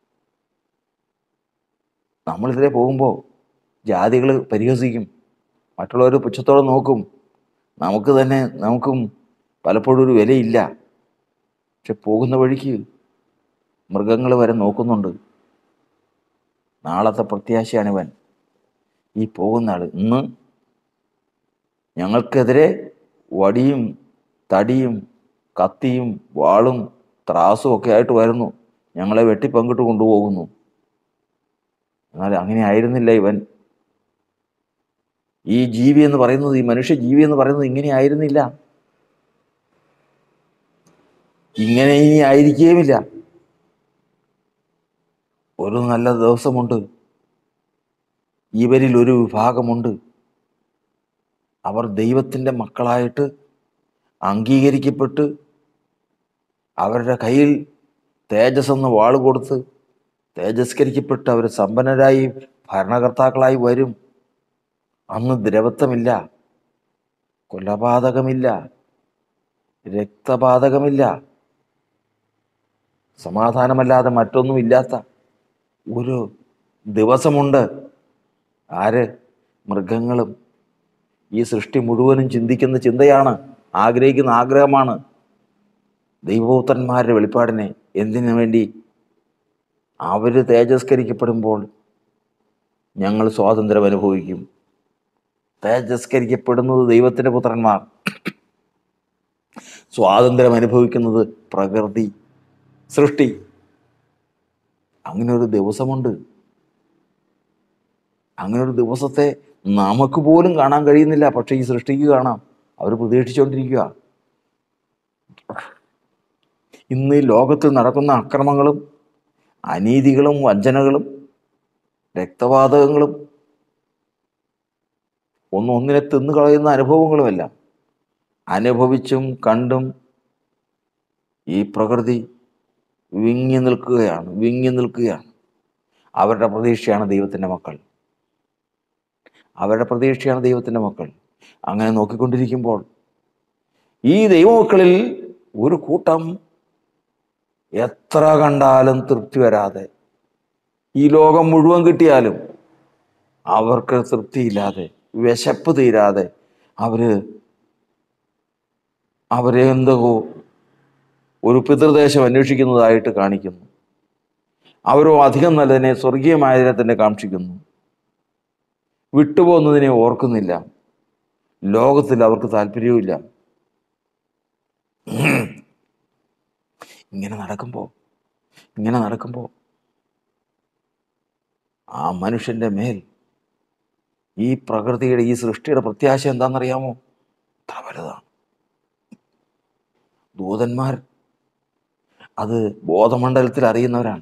B: നമ്മളിതിലെ പോകുമ്പോൾ ജാതികൾ പരിഹസിക്കും മറ്റുള്ളവർ പുച്ഛത്തോടെ നോക്കും നമുക്ക് തന്നെ നമുക്കും പലപ്പോഴും ഒരു വിലയില്ല പക്ഷെ പോകുന്ന വഴിക്ക് മൃഗങ്ങൾ വരെ നോക്കുന്നുണ്ട് നാളത്തെ പ്രത്യാശയാണിവൻ ഈ പോകുന്ന ആൾ ഇന്ന് ഞങ്ങൾക്കെതിരെ വടിയും തടിയും കത്തിയും വാളും ത്രാസും ഒക്കെ ആയിട്ട് വരുന്നു ഞങ്ങളെ വെട്ടി പങ്കിട്ട് കൊണ്ടുപോകുന്നു എന്നാൽ അങ്ങനെ ആയിരുന്നില്ല ഇവൻ ഈ ജീവി എന്ന് പറയുന്നത് ഈ മനുഷ്യ ജീവി എന്ന് പറയുന്നത് ഇങ്ങനെ ആയിരുന്നില്ല ഇങ്ങനെ ഇനി ആയിരിക്കുകയുമില്ല ഒരു നല്ല ദിവസമുണ്ട് ഇവരിൽ ഒരു വിഭാഗമുണ്ട് അവർ ദൈവത്തിൻ്റെ മക്കളായിട്ട് അംഗീകരിക്കപ്പെട്ട് അവരുടെ കയ്യിൽ തേജസ് എന്ന് വാള് കൊടുത്ത് തേജസ്കരിക്കപ്പെട്ട് അവർ സമ്പന്നരായി ഭരണകർത്താക്കളായി വരും അന്ന് ദ്രവത്വമില്ല കൊലപാതകമില്ല രക്തപാതകമില്ല സമാധാനമല്ലാതെ മറ്റൊന്നുമില്ലാത്ത ഒരു ദിവസമുണ്ട് ആര് മൃഗങ്ങളും ഈ സൃഷ്ടി മുഴുവനും ചിന്തിക്കുന്ന ചിന്തയാണ് ആഗ്രഹിക്കുന്ന ആഗ്രഹമാണ് ദൈവപുത്രന്മാരുടെ വെളിപ്പാടിനെ എന്തിനു വേണ്ടി അവർ തേജസ്കരിക്കപ്പെടുമ്പോൾ ഞങ്ങൾ സ്വാതന്ത്ര്യം അനുഭവിക്കും തേജസ്കരിക്കപ്പെടുന്നത് ദൈവത്തിൻ്റെ പുത്രന്മാർ സ്വാതന്ത്ര്യം അനുഭവിക്കുന്നത് പ്രകൃതി സൃഷ്ടി അങ്ങനെ ഒരു ദിവസമുണ്ട് അങ്ങനെ ഒരു ദിവസത്തെ നമുക്ക് പോലും കാണാൻ കഴിയുന്നില്ല പക്ഷെ ഈ സൃഷ്ടിക്ക് കാണാം അവർ പ്രതീക്ഷിച്ചുകൊണ്ടിരിക്കുക ഇന്ന് ഈ ലോകത്തിൽ നടക്കുന്ന അക്രമങ്ങളും അനീതികളും വഞ്ചനകളും രക്തപാതകങ്ങളും ഒന്ന് ഒന്നിനെ തിന്നു കളയുന്ന അനുഭവങ്ങളുമെല്ലാം അനുഭവിച്ചും കണ്ടും ഈ പ്രകൃതി വിങ്ങി നിൽക്കുകയാണ് വിങ്ങി നിൽക്കുകയാണ് അവരുടെ പ്രതീക്ഷയാണ് ദൈവത്തിൻ്റെ മക്കൾ അവരുടെ പ്രതീക്ഷയാണ് ദൈവത്തിൻ്റെ മക്കൾ അങ്ങനെ നോക്കിക്കൊണ്ടിരിക്കുമ്പോൾ ഈ ദൈവമക്കളിൽ ഒരു കൂട്ടം എത്ര കണ്ടാലും തൃപ്തി വരാതെ ഈ ലോകം മുഴുവൻ കിട്ടിയാലും അവർക്ക് തൃപ്തിയില്ലാതെ വിശപ്പ് തീരാതെ അവര് അവരെ എന്തോ ഒരു പിതൃദേശം അന്വേഷിക്കുന്നതായിട്ട് കാണിക്കുന്നു അവരോ അധികം നല്ലതിനെ സ്വർഗീയമായതിനെ തന്നെ കാക്ഷിക്കുന്നു വിട്ടുപോകുന്നതിനെ ഓർക്കുന്നില്ല ലോകത്തിൽ അവർക്ക് താല്പര്യവുമില്ല ഇങ്ങനെ നടക്കുമ്പോൾ ഇങ്ങനെ നടക്കുമ്പോൾ ആ മനുഷ്യന്റെ മേൽ ഈ പ്രകൃതിയുടെ ഈ സൃഷ്ടിയുടെ പ്രത്യാശ എന്താണെന്നറിയാമോ അത്ര വലുതാണ് ദൂതന്മാർ അത് ബോധമണ്ഡലത്തിൽ അറിയുന്നവരാണ്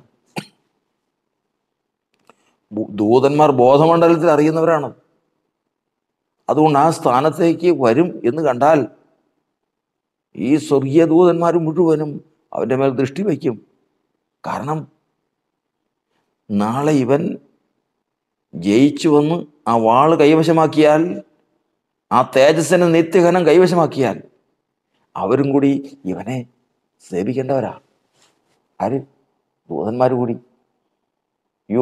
B: ബു- ദൂതന്മാർ ബോധമണ്ഡലത്തിൽ അറിയുന്നവരാണ് അതുകൊണ്ട് ആ സ്ഥാനത്തേക്ക് വരും എന്ന് കണ്ടാൽ ഈ സ്വർഗീയ ദൂതന്മാർ മുഴുവനും അവൻ്റെ മേൽ ദൃഷ്ടി വയ്ക്കും കാരണം നാളെ ഇവൻ ജയിച്ചു വന്ന് ആ വാള് കൈവശമാക്കിയാൽ ആ തേജസ്സിന് നിത്യഘനം കൈവശമാക്കിയാൽ അവരും കൂടി ഇവനെ സേവിക്കേണ്ടവരാ ആര് ദൂതന്മാർ കൂടി അയ്യോ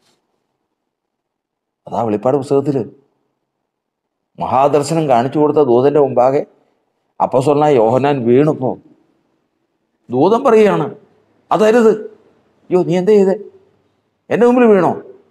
B: അതാ വെളിപ്പാട് പുസ്തകത്തിൽ മഹാദർശനം കാണിച്ചു കൊടുത്ത ദൂതന്റെ മുമ്പാകെ അപ്പസ്വലനായ യോഹനാൻ വീണുപ്പോ ദൂതൻ പറയുകയാണ് അതരുത് അയ്യോ നീ എന്താ ചെയ്തേ എൻ്റെ മുമ്പിൽ വീണോ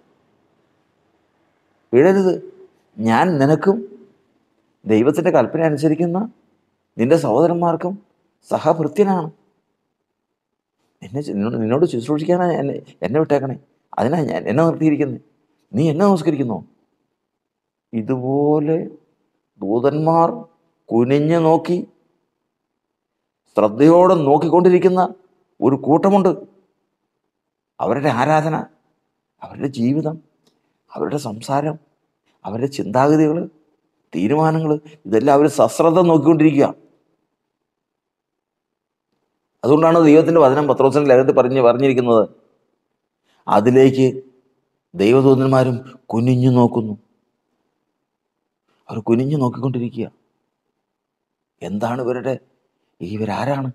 B: വീഴരുത് ഞാൻ നിനക്കും ദൈവത്തിൻ്റെ കൽപ്പന അനുസരിക്കുന്ന നിന്റെ സഹോദരന്മാർക്കും സഹഭൃത്യനാണ് എന്നെ ചെ- നിന്നോട് നിന്നോട് ശുശ്രൂഷിക്കാനാണ് എന്നെ എന്നെ വിട്ടേക്കണേ അതിനാ ഞാൻ എന്നെ നിർത്തിയിരിക്കുന്നത് നീ എന്നെ നമസ്കരിക്കുന്നോ ഇതുപോലെ ദൂതന്മാർ കുനിഞ്ഞു നോക്കി ശ്രദ്ധയോടെ നോക്കിക്കൊണ്ടിരിക്കുന്ന ഒരു കൂട്ടമുണ്ട് അവരുടെ ആരാധന അവരുടെ ജീവിതം അവരുടെ സംസാരം അവരുടെ ചിന്താഗതികൾ തീരുമാനങ്ങൾ ഇതെല്ലാം അവർ സശ്രദ്ധ നോക്കിക്കൊണ്ടിരിക്കുക അതുകൊണ്ടാണ് ദൈവത്തിൻ്റെ വചനം പത്രോസിൻ്റെ ലേഖനത്തിൽ പറഞ്ഞ് പറഞ്ഞിരിക്കുന്നത് അതിലേക്ക് ദൈവദൂതന്മാരും കുനിഞ്ഞു നോക്കുന്നു അവർ കുനിഞ്ഞു നോക്കിക്കൊണ്ടിരിക്കുക എന്താണ് ഇവരുടെ ഇവരാരാണ്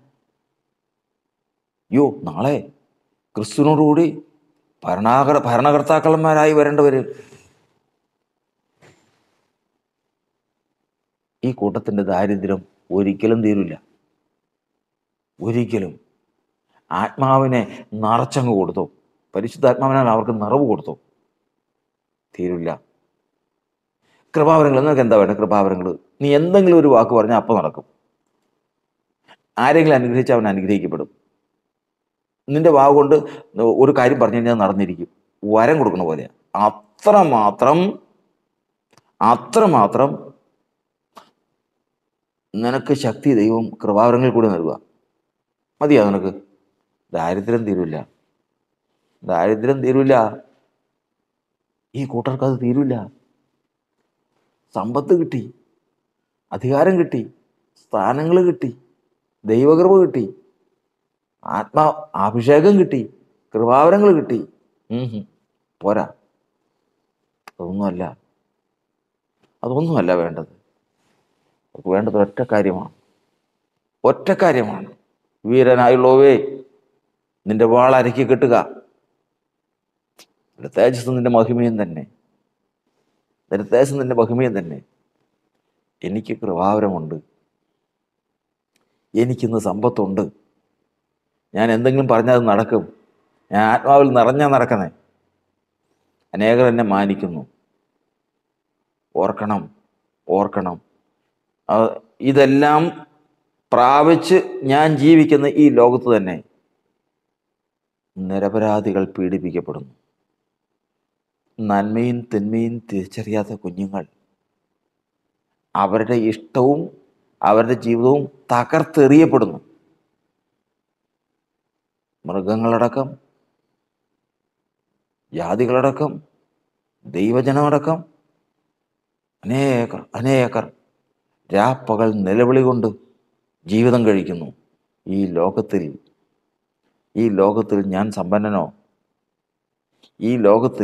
B: യോ നാളെ ക്രിസ്തുവിനോടുകൂടി ഭരണാകര ഭരണകർത്താക്കന്മാരായി വരേണ്ടവര് ഈ കൂട്ടത്തിൻ്റെ ദാരിദ്ര്യം ഒരിക്കലും തീരില്ല ഒരിക്കലും ആത്മാവിനെ നിറച്ചങ്ങ് കൊടുത്തു പരിശുദ്ധാത്മാവിനാൽ അവർക്ക് നിറവ് കൊടുത്തു തീരില്ല കൃപാവരങ്ങൾ നിനക്ക് എന്താ വേണം കൃപാവരങ്ങൾ നീ എന്തെങ്കിലും ഒരു വാക്ക് പറഞ്ഞാൽ അപ്പം നടക്കും ആരെങ്കിലും അനുഗ്രഹിച്ചാൽ അവൻ അനുഗ്രഹിക്കപ്പെടും നിന്റെ വാ കൊണ്ട് ഒരു കാര്യം പറഞ്ഞു കഴിഞ്ഞാൽ നടന്നിരിക്കും വരം കൊടുക്കുന്ന പോലെയാണ് അത്രമാത്രം അത്രമാത്രം നിനക്ക് ശക്തി ദൈവം കൃപാവരങ്ങളിൽ കൂടി നൽകുക മതിയോ നിനക്ക് ദാരിദ്ര്യം തീരില്ല ദാരിദ്ര്യം തീരില്ല ഈ കൂട്ടർക്ക് അത് തീരില്ല സമ്പത്ത് കിട്ടി അധികാരം കിട്ടി സ്ഥാനങ്ങൾ കിട്ടി ദൈവകൃപ കിട്ടി ആത്മാ അഭിഷേകം കിട്ടി കൃപാവരങ്ങൾ കിട്ടി ഉം ഹും. പോരാ അതൊന്നുമല്ല അതൊന്നുമല്ല വേണ്ടത് അവർക്ക് വേണ്ടത് ഒറ്റ കാര്യമാണ് ഒറ്റ കാര്യമാണ് വീരനായുള്ളവേ നിന്റെ വാൾ അരക്കി കെട്ടുക നിന്റെ തേജസ് നിന്റെ മഹിമയും തന്നെ നിന്റെ തേജസ് നിന്റെ മഹിമയും തന്നെ എനിക്ക് കൃപാവരമുണ്ട് എനിക്കിന്ന് സമ്പത്തുണ്ട് ഞാൻ എന്തെങ്കിലും പറഞ്ഞാൽ അത് നടക്കും ഞാൻ ആത്മാവിൽ നിറഞ്ഞാ നടക്കുന്നേ അനേകർ എന്നെ മാനിക്കുന്നു ഓർക്കണം ഓർക്കണം അത് ഇതെല്ലാം പ്രാപിച്ച് ഞാൻ ജീവിക്കുന്ന ഈ ലോകത്ത് തന്നെ നിരപരാധികൾ പീഡിപ്പിക്കപ്പെടുന്നു നന്മയും തിന്മയും തിരിച്ചറിയാത്ത കുഞ്ഞുങ്ങൾ അവരുടെ ഇഷ്ടവും അവരുടെ ജീവിതവും തകർത്തെറിയപ്പെടുന്നു മൃഗങ്ങളടക്കം ജാതികളടക്കം ദൈവജനമടക്കം അനേകർ അനേകർ രാപ്പകൽ നിലവിളി കൊണ്ട് ജീവിതം കഴിക്കുന്നു ഈ ലോകത്തിൽ ഈ ലോകത്തിൽ ഞാൻ സമ്പന്നനോ ഈ ലോകത്തിൽ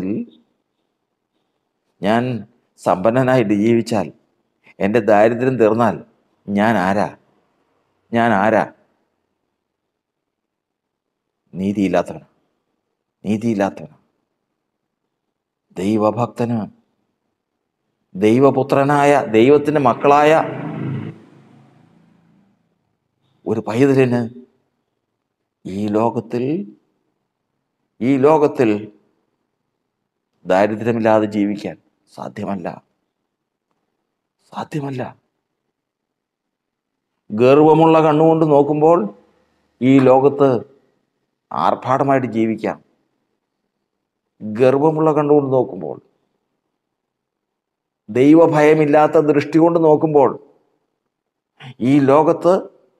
B: ഞാൻ സമ്പന്നനായിട്ട് ജീവിച്ചാൽ എൻ്റെ ദാരിദ്ര്യം തീർന്നാൽ ഞാൻ ആരാ ഞാൻ ആരാ നീതിയില്ലാത്തവൻ നീതിയില്ലാത്തവൻ ദൈവഭക്തന് ദൈവപുത്രനായ ദൈവത്തിൻ്റെ മക്കളായ ഒരു പൈതലിന് ഈ ലോകത്തിൽ ഈ ലോകത്തിൽ ദാരിദ്ര്യമില്ലാതെ ജീവിക്കാൻ സാധ്യമല്ല സാധ്യമല്ല ഗർവമുള്ള കണ്ണുകൊണ്ട് നോക്കുമ്പോൾ ഈ ലോകത്ത് ആർഭാടമായിട്ട് ജീവിക്കാം ഗർവമുള്ള കണ്ണുകൊണ്ട് നോക്കുമ്പോൾ ദൈവഭയമില്ലാത്ത ദൃഷ്ടി കൊണ്ട് നോക്കുമ്പോൾ ഈ ലോകത്ത്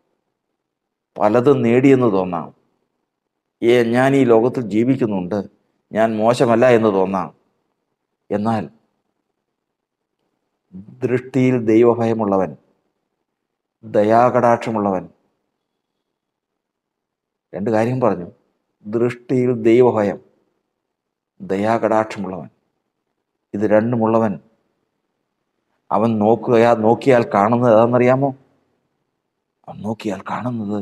B: പലതും നേടിയെന്ന് തോന്നാം ഏ ഞാൻ ഈ ലോകത്തിൽ ജീവിക്കുന്നുണ്ട് ഞാൻ മോശമല്ല എന്ന് തോന്നാം എന്നാൽ ദൃഷ്ടിയിൽ ദൈവഭയമുള്ളവൻ ദയാകടാക്ഷമുള്ളവൻ രണ്ട് കാര്യം പറഞ്ഞു ദൃഷ്ടിയിൽ ദൈവഭയം ദയാകടാക്ഷമുള്ളവൻ ഇത് രണ്ടുമുള്ളവൻ അവൻ നോക്കുക നോക്കിയാൽ കാണുന്നത് ഏതാണെന്നറിയാമോ അവൻ നോക്കിയാൽ കാണുന്നത്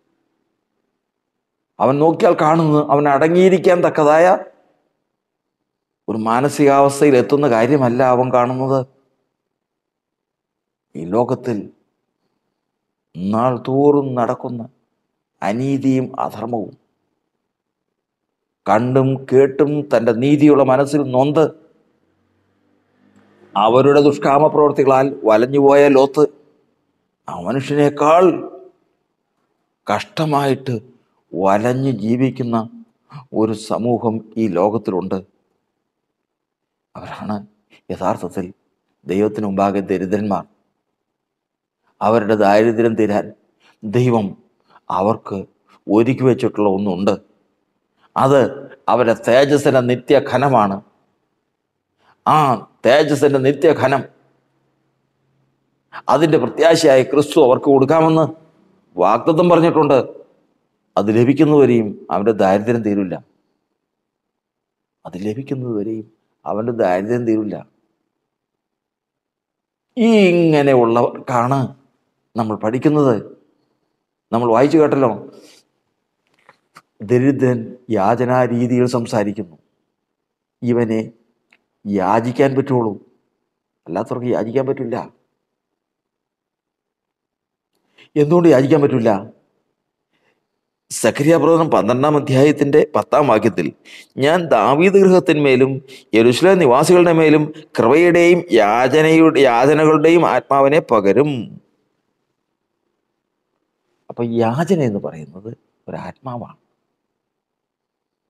B: അവൻ നോക്കിയാൽ കാണുന്നത് അവൻ അടങ്ങിയിരിക്കാൻ തക്കതായ ഒരു മാനസികാവസ്ഥയിൽ എത്തുന്ന കാര്യമല്ല അവൻ കാണുന്നത് ഈ ലോകത്തിൽ നാൾ തോറും നടക്കുന്ന അനീതിയും അധർമ്മവും കണ്ടും കേട്ടും തൻ്റെ നീതിയുള്ള മനസ്സിൽ നൊന്ത് അവരുടെ ദുഷ്കാമ പ്രവർത്തികളാൽ വലഞ്ഞുപോയ ലോത്ത് ആ മനുഷ്യനേക്കാൾ കഷ്ടമായിട്ട് വലഞ്ഞ് ജീവിക്കുന്ന ഒരു സമൂഹം ഈ ലോകത്തിലുണ്ട് അവരാണ് യഥാർത്ഥത്തിൽ ദൈവത്തിന് മുമ്പാകെ ദരിദ്രന്മാർ അവരുടെ ദാരിദ്ര്യം തീരാൻ ദൈവം അവർക്ക് ഒരുക്കി വെച്ചിട്ടുള്ള ഒന്നുണ്ട് അത് അവരുടെ തേജസ്സിൻ്റെ നിത്യഘനമാണ് ആ തേജസ്സിൻ്റെ നിത്യഘനം അതിൻ്റെ പ്രത്യാശയായി ക്രിസ്തു അവർക്ക് കൊടുക്കാമെന്ന് വാഗ്ദത്തം പറഞ്ഞിട്ടുണ്ട് അത് ലഭിക്കുന്നതുവരെയും അവൻ്റെ ദാരിദ്ര്യം തീരില്ല അത് ലഭിക്കുന്നതുവരെയും അവൻ്റെ ദാരിദ്ര്യം തീരില്ല ഈ ഇങ്ങനെയുള്ളവർക്കാണ് നമ്മൾ പഠിക്കുന്നത് നമ്മൾ വായിച്ചു കേട്ടല്ലോ ദരിദ്രൻ യാചനാ രീതിയിൽ സംസാരിക്കുന്നു ഇവനെ യാചിക്കാൻ പറ്റുള്ളൂ അല്ലാത്തവർക്ക് യാചിക്കാൻ പറ്റില്ല എന്തുകൊണ്ട് യാചിക്കാൻ പറ്റില്ല സക്രിയ പ്രവചനം പന്ത്രണ്ടാം അധ്യായത്തിന്റെ പത്താം വാക്യത്തിൽ ഞാൻ ദാവീദ് ഗൃഹത്തിന്മേലും യെരുശലേം നിവാസികളുടെ മേലും കൃപയുടെയും യാചനയുടെ യാചനകളുടെയും ആത്മാവിനെ പകരും അപ്പൊ യാചന എന്ന് പറയുന്നത് ഒരു ആത്മാവാണ്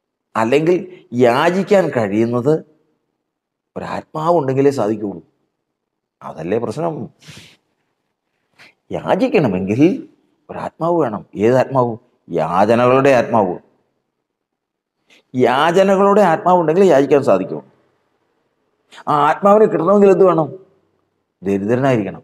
B: അല്ലെങ്കിൽ യാചിക്കാൻ കഴിയുന്നത് ഒരാത്മാവുണ്ടെങ്കിലേ സാധിക്കുകയുള്ളൂ അതല്ലേ പ്രശ്നം യാചിക്കണമെങ്കിൽ ഒരാത്മാവ് വേണം ഏത് ആത്മാവ് യാചനകളുടെ ആത്മാവ് യാചനകളുടെ ആത്മാവ് ഉണ്ടെങ്കിൽ യാചിക്കാൻ സാധിക്കും ആ ആത്മാവിനെ കിട്ടണമെങ്കിൽ എന്ത് വേണം ദരിദ്രനായിരിക്കണം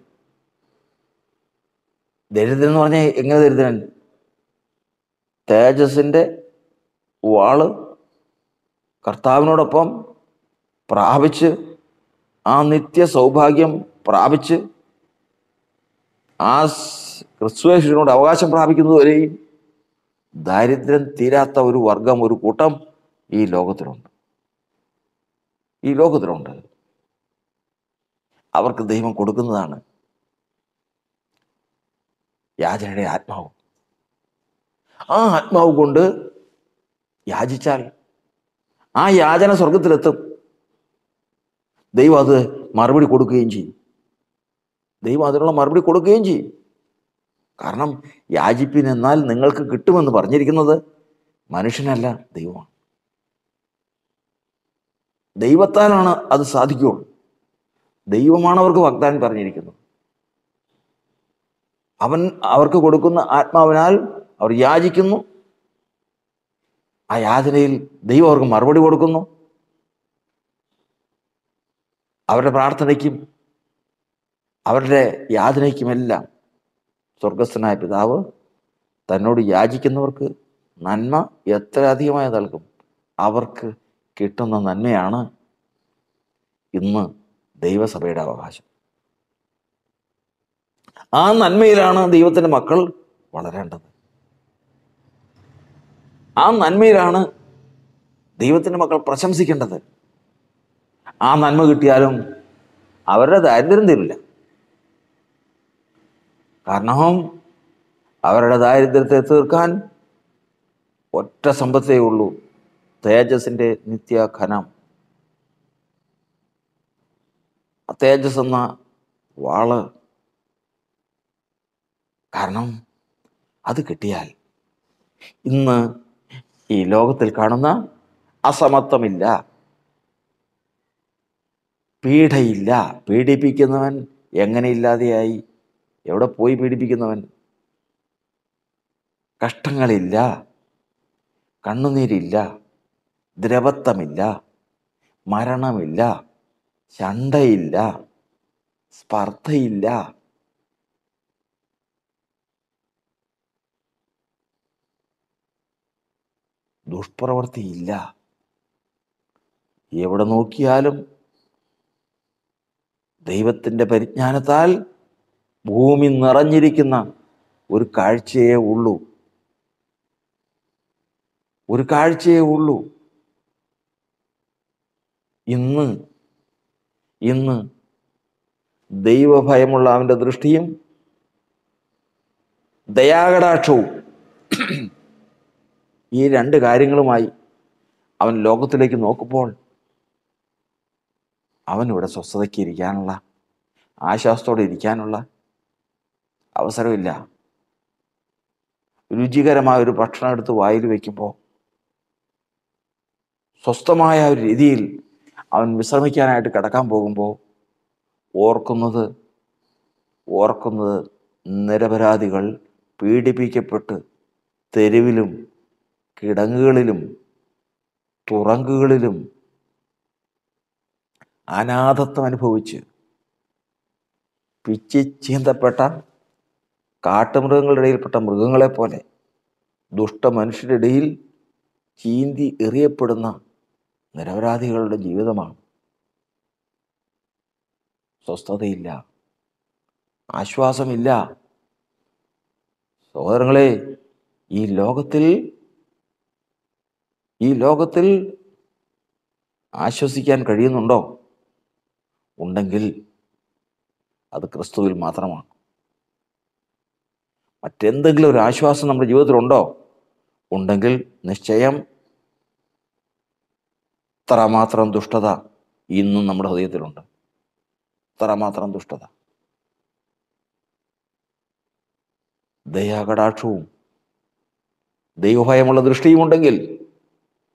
B: ദരിദ്രൻ എന്ന് പറഞ്ഞാൽ എങ്ങനെ ദരിദ്രൻ തേജസിന്റെ വാള് കർത്താവിനോടൊപ്പം പ്രാപിച്ച് ആ നിത്യ സൗഭാഗ്യം പ്രാപിച്ച് ആ സ് ക്രിസ്തുവേശ്വരനോട് അവകാശം പ്രാപിക്കുന്നതുവരെയും ദാരിദ്ര്യം തീരാത്ത ഒരു വർഗം ഒരു കൂട്ടം ഈ ലോകത്തിലുണ്ട് ഈ ലോകത്തിലുണ്ട് അവർക്ക് ദൈവം കൊടുക്കുന്നതാണ് യാചനയുടെ ആത്മാവ് ആ ആത്മാവ് കൊണ്ട് യാചിച്ചാൽ ആ യാചന സ്വർഗത്തിലെത്തും ദൈവം അത് മറുപടി കൊടുക്കുകയും ചെയ്യും ദൈവം അതിനുള്ള മറുപടി കൊടുക്കുകയും ചെയ്യും കാരണം യാചിപ്പിൻ എന്നാൽ നിങ്ങൾക്ക് കിട്ടുമെന്ന് പറഞ്ഞിരിക്കുന്നത് മനുഷ്യനല്ല ദൈവമാണ് ദൈവത്താലാണ് അത് സാധിക്കുകയുള്ളൂ ദൈവമാണ് അവർക്ക് വാഗ്ദാനം പറഞ്ഞിരിക്കുന്നത് അവൻ അവർക്ക് കൊടുക്കുന്ന ആത്മാവിനാൽ അവർ യാചിക്കുന്നു ആ യാചനയിൽ ദൈവം അവർക്ക് മറുപടി കൊടുക്കുന്നു അവരുടെ പ്രാർത്ഥനയ്ക്കും അവരുടെ യാതനയ്ക്കുമെല്ലാം സ്വർഗസ്ഥനായ പിതാവ് തന്നോട് യാചിക്കുന്നവർക്ക് നന്മ എത്ര അധികമായി നൽകും അവർക്ക് കിട്ടുന്ന നന്മയാണ് ഇന്ന് ദൈവസഭയുടെ അവകാശം ആ നന്മയിലാണ് ദൈവത്തിൻ്റെ മക്കൾ വളരേണ്ടത് ആ നന്മയിലാണ് ദൈവത്തിൻ്റെ മക്കൾ പ്രശംസിക്കേണ്ടത് ആ നന്മ കിട്ടിയാലും അവരുടെ ദാരിദ്ര്യം തീരില്ല കാരണം അവരുടെ ദാരിദ്ര്യത്തെ തീർക്കാൻ ഒറ്റ സമ്പത്തേ ഉള്ളൂ തേജസിൻ്റെ നിത്യ ഖനം ആ തേജസ് എന്ന വാള് കാരണം അത് കിട്ടിയാൽ ഇന്ന് ഈ ലോകത്തിൽ കാണുന്ന അസമത്വമില്ല പീഡയില്ല പീഡിപ്പിക്കുന്നവൻ എങ്ങനെ ഇല്ലാതെയായി എവിടെ പോയി പീഡിപ്പിക്കുന്നവൻ കഷ്ടങ്ങളില്ല കണ്ണുനീരില്ല ദ്രവത്വമില്ല മരണമില്ല ചണ്ടയില്ല സ്പർദ്ധയില്ല ദുഷ്പ്രവൃത്തിയില്ല എവിടെ നോക്കിയാലും ദൈവത്തിൻ്റെ പരിജ്ഞാനത്താൽ ഭൂമി നിറഞ്ഞിരിക്കുന്ന ഒരു കാഴ്ചയേ ഉള്ളൂ ഒരു കാഴ്ചയേ ഉള്ളൂ ഇന്ന് ഇന്ന് ദൈവഭയമുള്ള അവൻ്റെ ദൃഷ്ടിയും ദയാകടാക്ഷവും ഈ രണ്ട് കാര്യങ്ങളുമായി അവൻ ലോകത്തിലേക്ക് നോക്കുമ്പോൾ അവൻ ഇവിടെ സ്വസ്ഥതയ്ക്ക് ഇരിക്കാനുള്ള ആശ്വാസത്തോടെ ഇരിക്കാനുള്ള അവസരമില്ല രുചികരമായ ഒരു ഭക്ഷണം എടുത്ത് വായിൽ വയ്ക്കുമ്പോൾ സ്വസ്ഥമായ ഒരു രീതിയിൽ അവൻ വിശ്രമിക്കാനായിട്ട് കിടക്കാൻ പോകുമ്പോൾ ഓർക്കുന്നത് ഓർക്കുന്നത് നിരപരാധികൾ പീഡിപ്പിക്കപ്പെട്ട് തെരുവിലും കിടങ്ങുകളിലും തുറങ്കുകളിലും അനാഥത്വം അനുഭവിച്ച് പിച്ചി ചീന്തപ്പെട്ട കാട്ടുമൃഗങ്ങളുടെ ഇടയിൽപ്പെട്ട മൃഗങ്ങളെ പോലെ ദുഷ്ട മനുഷ്യരുടെ ഇടയിൽ ചീന്തി എറിയപ്പെടുന്ന നിരപരാധികളുടെ ജീവിതമാണ് സ്വസ്ഥതയില്ല ആശ്വാസമില്ല സഹോദരങ്ങളെ ഈ ലോകത്തിൽ ഈ ലോകത്തിൽ ആശ്വസിക്കാൻ കഴിയുന്നുണ്ടോ ഉണ്ടെങ്കിൽ അത് ക്രിസ്തുവിൽ മാത്രമാണ് മറ്റെന്തെങ്കിലും ഒരു ആശ്വാസം നമ്മുടെ ജീവിതത്തിലുണ്ടോ ഉണ്ടെങ്കിൽ നിശ്ചയം ഇത്രമാത്രം ദുഷ്ടത ഇന്നും നമ്മുടെ ഹൃദയത്തിലുണ്ട് ഇത്രമാത്രം ദുഷ്ടത ദയാകടാക്ഷവും ദൈവഭയമുള്ള ദൃഷ്ടിയും ഉണ്ടെങ്കിൽ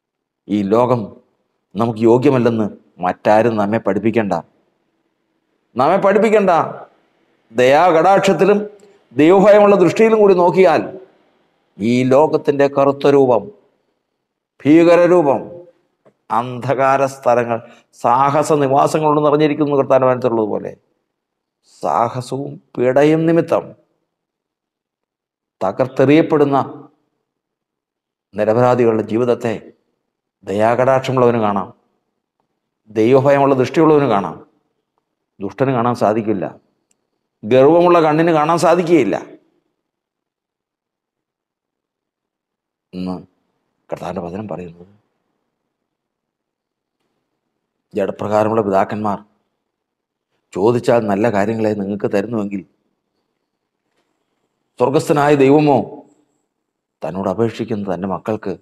B: ഈ ലോകം നമുക്ക് യോഗ്യമല്ലെന്ന് മറ്റാരും നമ്മെ പഠിപ്പിക്കേണ്ട നമ്മെ പഠിപ്പിക്കണ്ട ദയാകടാക്ഷത്തിലും ദൈവഭയമുള്ള ദൃഷ്ടിയിലും കൂടി നോക്കിയാൽ ഈ ലോകത്തിൻ്റെ കറുത്ത രൂപം ഭീകരരൂപം അന്ധകാര സ്ഥലങ്ങൾ സാഹസ നിവാസങ്ങളോട് നിറഞ്ഞിരിക്കുന്നു കർത്താനവനത്തുള്ളതുപോലെ സാഹസവും പിടയും നിമിത്തം തകർത്തെറിയപ്പെടുന്ന നിരപരാധികളുടെ ജീവിതത്തെ ദയാകടാക്ഷമുള്ളവന് കാണാം ദൈവഭയമുള്ള ദൃഷ്ടിയുള്ളവന് കാണാം ദുഷ്ടന് കാണാൻ സാധിക്കില്ല ഗർവമുള്ള കണ്ണിന് കാണാൻ സാധിക്കുകയില്ല എന്ന് കർത്താവിൻ്റെ വചനം പറയുന്നത് ജഡപ്രകാരമുള്ള പിതാക്കന്മാർ ചോദിച്ചാൽ നല്ല കാര്യങ്ങളെ നിങ്ങൾക്ക് തരുന്നുവെങ്കിൽ സ്വർഗസ്ഥനായ ദൈവമോ തന്നോട് അപേക്ഷിക്കുന്ന തൻ്റെ മക്കൾക്ക്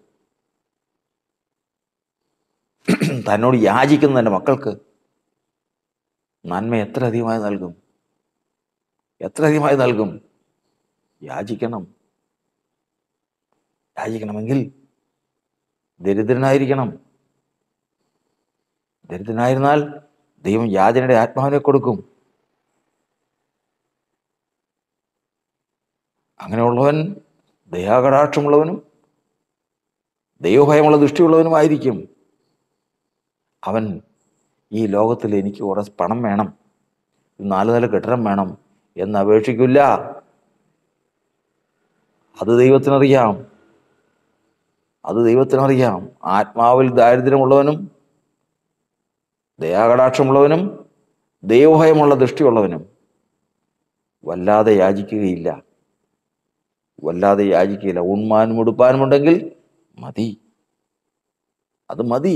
B: തന്നോട് യാചിക്കുന്ന തൻ്റെ മക്കൾക്ക് നന്മ എത്ര അധികമായി നൽകും എത്ര അധികമായി നൽകും യാചിക്കണം യാചിക്കണമെങ്കിൽ ദരിദ്രനായിരിക്കണം ദരിദ്രനായിരുന്നാൽ ദൈവം യാചനയുടെ ആത്മാവിനെ കൊടുക്കും അങ്ങനെയുള്ളവൻ ദയാകടാക്ഷമുള്ളവനും ദൈവഭയമുള്ള ദൃഷ്ടിയുള്ളവനുമായിരിക്കും അവൻ ഈ ലോകത്തിൽ എനിക്ക് കുറേ പണം വേണം നാല് നില കെട്ടിടം വേണം എന്ന് അപേക്ഷിക്കില്ല അത് ദൈവത്തിനറിയാം അത് ദൈവത്തിനറിയാം ആത്മാവിൽ ദാരിദ്ര്യമുള്ളവനും ദയാകടാക്ഷമുള്ളവനും ദൈവഭയമുള്ള ദൃഷ്ടിയുള്ളവനും വല്ലാതെ യാചിക്കുകയില്ല വല്ലാതെ യാചിക്കുകയില്ല ഉണ്മാനും ഉടുപ്പാനും ഉണ്ടെങ്കിൽ മതി അത് മതി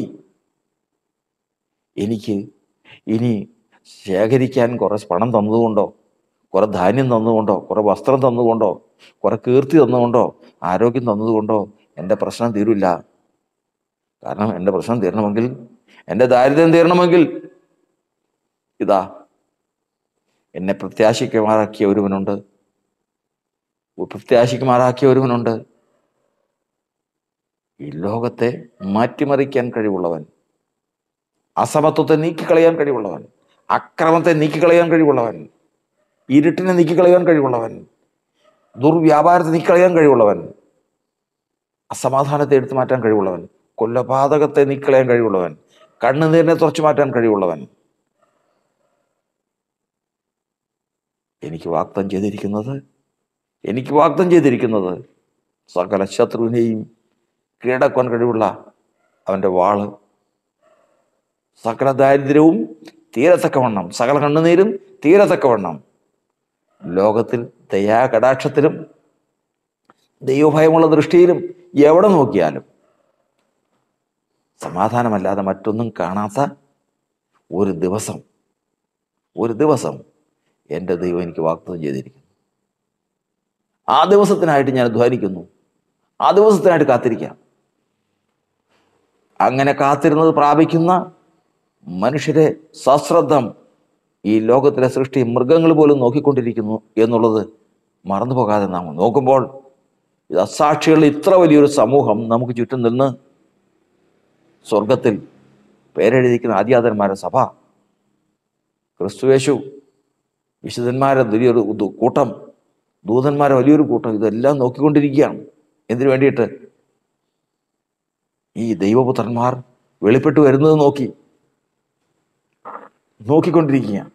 B: എനിക്ക് ഇനി ശേഖരിക്കാൻ കുറേ പണം തന്നതുകൊണ്ടോ കുറെ ധാന്യം തന്നുകൊണ്ടോ കുറെ വസ്ത്രം തന്നുകൊണ്ടോ കുറെ കീർത്തി തന്നുകൊണ്ടോ ആരോഗ്യം തന്നതുകൊണ്ടോ എൻ്റെ പ്രശ്നം തീരില്ല കാരണം എൻ്റെ പ്രശ്നം തീരണമെങ്കിൽ എൻ്റെ ദാരിദ്ര്യം തീരണമെങ്കിൽ ഇതാ എന്നെ പ്രത്യാശിക്കുമാറാക്കിയ ഒരുവനുണ്ട് പ്രത്യാശിക്കുമാറാക്കിയ ഒരുവനുണ്ട് ഈ ലോകത്തെ മാറ്റിമറിക്കാൻ കഴിവുള്ളവൻ അസമത്വത്തെ നീക്കിക്കളയാൻ കഴിവുള്ളവൻ അക്രമത്തെ നീക്കിക്കളയാൻ കഴിവുള്ളവൻ ഇരുട്ടിനെ നീക്കിക്കളയാൻ കഴിവുള്ളവൻ ദുർവ്യാപാരത്തെ നീക്കിക്കളയാൻ കഴിവുള്ളവൻ അസമാധാനത്തെ എടുത്തു മാറ്റാൻ കഴിവുള്ളവൻ കൊല്ലപാതകത്തെ നീക്കളയാൻ കഴിവുള്ളവൻ കണ്ണുനീരിനെ തുറച്ചു മാറ്റാൻ കഴിവുള്ളവൻ എനിക്ക് വാഗ്ദം ചെയ്തിരിക്കുന്നത് എനിക്ക് വാഗ്ദം ചെയ്തിരിക്കുന്നത് സകല ശത്രുവിനെയും കീഴടക്കുവാൻ കഴിവുള്ള അവൻ്റെ വാള് സകല ദാരിദ്ര്യവും തീരത്തക്കവണ്ണം സകല കണ്ണുനീരും തീരത്തക്കവണ്ണം ലോകത്തിൽ ദയാകടാക്ഷത്തിലും ദൈവഭയമുള്ള ദൃഷ്ടിയിലും എവിടെ നോക്കിയാലും സമാധാനമല്ലാതെ മറ്റൊന്നും കാണാത്ത ഒരു ദിവസം ഒരു ദിവസം എൻ്റെ ദൈവം എനിക്ക് വാഗ്ദത്തം ചെയ്തിരിക്കുന്നു ആ ദിവസത്തിനായിട്ട് ഞാൻ അധ്വാനിക്കുന്നു ആ ദിവസത്തിനായിട്ട് കാത്തിരിക്കാം അങ്ങനെ കാത്തിരുന്നത് പ്രാപിക്കുന്ന മനുഷ്യരെ സശ്രദ്ധം ഈ ലോകത്തിലെ സൃഷ്ടി മൃഗങ്ങൾ പോലും നോക്കിക്കൊണ്ടിരിക്കുന്നു എന്നുള്ളത് മറന്നു പോകാതെ നാം നോക്കുമ്പോൾ ഇത് അസാക്ഷികളുടെ ഇത്ര വലിയൊരു സമൂഹം നമുക്ക് ചുറ്റും നിന്ന് സ്വർഗത്തിൽ പേരെഴുതിക്കുന്ന ആദ്യാതന്മാരുടെ സഭ ക്രിസ്തുവേശു വിശുദ്ധന്മാരെ വലിയൊരു ദു- കൂട്ടം ദൂതന്മാരെ വലിയൊരു കൂട്ടം ഇതെല്ലാം നോക്കിക്കൊണ്ടിരിക്കുകയാണ് എന്തിനു വേണ്ടിയിട്ട് ഈ ദൈവപുത്രന്മാർ വെളിപ്പെട്ട് വരുന്നത് നോക്കി നോക്കിക്കൊണ്ടിരിക്കുകയാണ്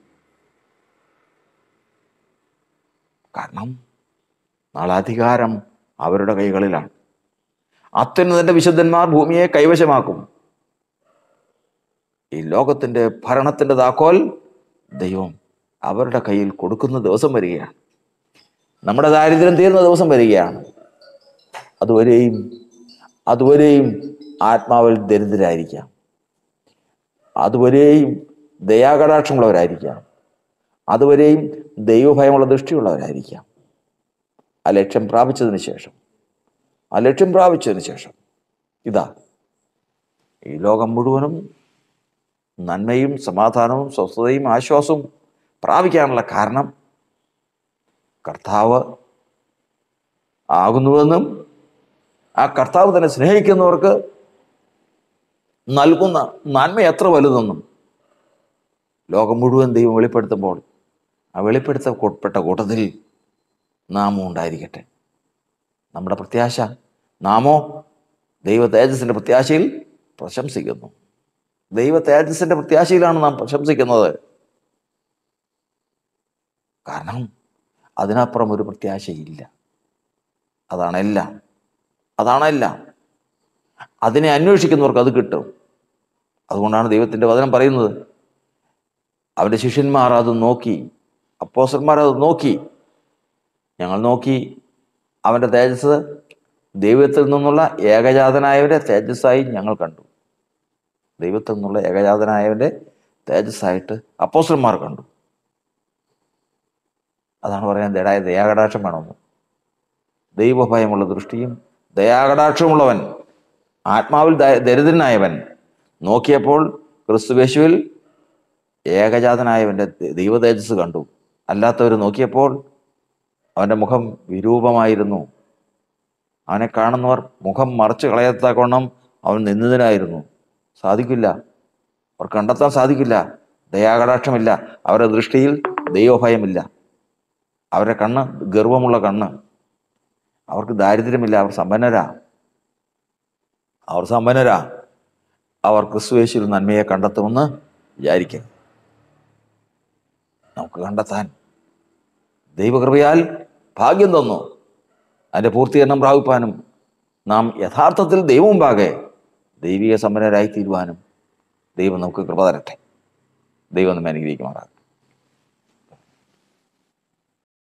B: കാരണം നാളെ അധികാരം അവരുടെ കൈകളിലാണ് അത്യുന്നതന്റെ വിശുദ്ധന്മാർ ഭൂമിയെ കൈവശമാക്കും ഈ ലോകത്തിന്റെ ഭരണത്തിന്റെ താക്കോൽ ദൈവം അവരുടെ കയ്യിൽ കൊടുക്കുന്ന ദിവസം വരികയാണ് നമ്മുടെ ദാരിദ്ര്യം തീരുന്ന ദിവസം വരികയാണ് അതുവരെയും അതുവരെയും ആത്മാവിൽ ദരിദ്രരായിരിക്കാം അതുവരെയും ദയാകടാക്ഷമുള്ളവരായിരിക്കാം അതുവരെയും ദൈവഭയമുള്ള ദൃഷ്ടിയുള്ളവരായിരിക്കാം ആ ലക്ഷ്യം പ്രാപിച്ചതിന് ശേഷം ആ ലക്ഷ്യം പ്രാപിച്ചതിന് ശേഷം ഇതാ ഈ ലോകം മുഴുവനും നന്മയും സമാധാനവും സ്വസ്ഥതയും ആശ്വാസവും പ്രാപിക്കാനുള്ള കാരണം കർത്താവ് ആകുന്നുവെന്നും ആ കർത്താവ് തന്നെ സ്നേഹിക്കുന്നവർക്ക് നൽകുന്ന നന്മ എത്ര വലുതെന്നും ലോകം മുഴുവൻ ദൈവം വെളിപ്പെടുത്തുമ്പോൾ ആ വെളിപ്പെടുത്തപ്പെട്ട കൂട്ടത്തിൽ നാമും ഉണ്ടായിരിക്കട്ടെ നമ്മുടെ പ്രത്യാശ നാമോ ദൈവ തേജസ്സിൻ്റെ പ്രത്യാശയിൽ പ്രശംസിക്കുന്നു ദൈവ തേജസ്സിൻ്റെ പ്രത്യാശയിലാണ് നാം പ്രശംസിക്കുന്നത് കാരണം അതിനപ്പുറം ഒരു പ്രത്യാശയില്ല അതാണ് എല്ലാം അതാണ് എല്ലാം അതിനെ അന്വേഷിക്കുന്നവർക്ക് അത് കിട്ടും അതുകൊണ്ടാണ് ദൈവത്തിൻ്റെ വചനം പറയുന്നത് അവൻ്റെ ശിഷ്യന്മാർ അത് നോക്കി അപ്പോസന്മാർ അത് നോക്കി ഞങ്ങൾ നോക്കി അവൻ്റെ തേജസ് ദൈവത്തിൽ നിന്നുള്ള ഏകജാതനായവൻ്റെ തേജസ്സായി ഞങ്ങൾ കണ്ടു ദൈവത്തിൽ നിന്നുള്ള ഏകജാതനായവൻ്റെ തേജസ്സായിട്ട് അപ്പോസന്മാർ കണ്ടു അതാണ് പറയാൻ ദയാ ദയാകടാക്ഷം വേണമെന്ന് ദൈവഭയമുള്ള ദൃഷ്ടിയും ദയാകടാക്ഷമുള്ളവൻ ആത്മാവിൽ ദ- ദരിദ്രനായവൻ നോക്കിയപ്പോൾ ക്രിസ്തുവേശുവിൽ ഏകജാതനായവൻ്റെ ദ- ദൈവ തേജസ് കണ്ടു അല്ലാത്തവർ നോക്കിയപ്പോൾ അവൻ്റെ മുഖം വിരൂപമായിരുന്നു അവനെ കാണുന്നവർ മുഖം മറച്ചു കളയത്തക്കവണ്ണം അവൻ നിന്നതിനായിരുന്നു സാധിക്കില്ല അവർ കണ്ടെത്താൻ സാധിക്കില്ല ദയാകടാക്ഷമില്ല അവരുടെ ദൃഷ്ടിയിൽ ദൈവഭയമില്ല അവരുടെ കണ്ണ് ഗർവമുള്ള കണ്ണ് അവർക്ക് ദാരിദ്ര്യമില്ല അവർ സമ്പന്നരാ അവർ സമ്പന്നരാ അവർ ക്രിസ്തുവേശുവിൽ നന്മയെ കണ്ടെത്തുമെന്ന് വിചാരിക്കുക നമുക്ക് കണ്ടെത്താൻ ദൈവകൃപയാൽ ഭാഗ്യം തന്നു അതിൻ്റെ പൂർത്തീകരണം പ്രാപിപ്പാനും നാം യഥാർത്ഥത്തിൽ ദൈവമുമ്പാകെ ദൈവിക സമ്പന്നരായി തീരുവാനും ദൈവം നമുക്ക് കൃപ തരട്ടെ ദൈവം നമ്മെ അനുഗ്രഹിക്കുമാറാകും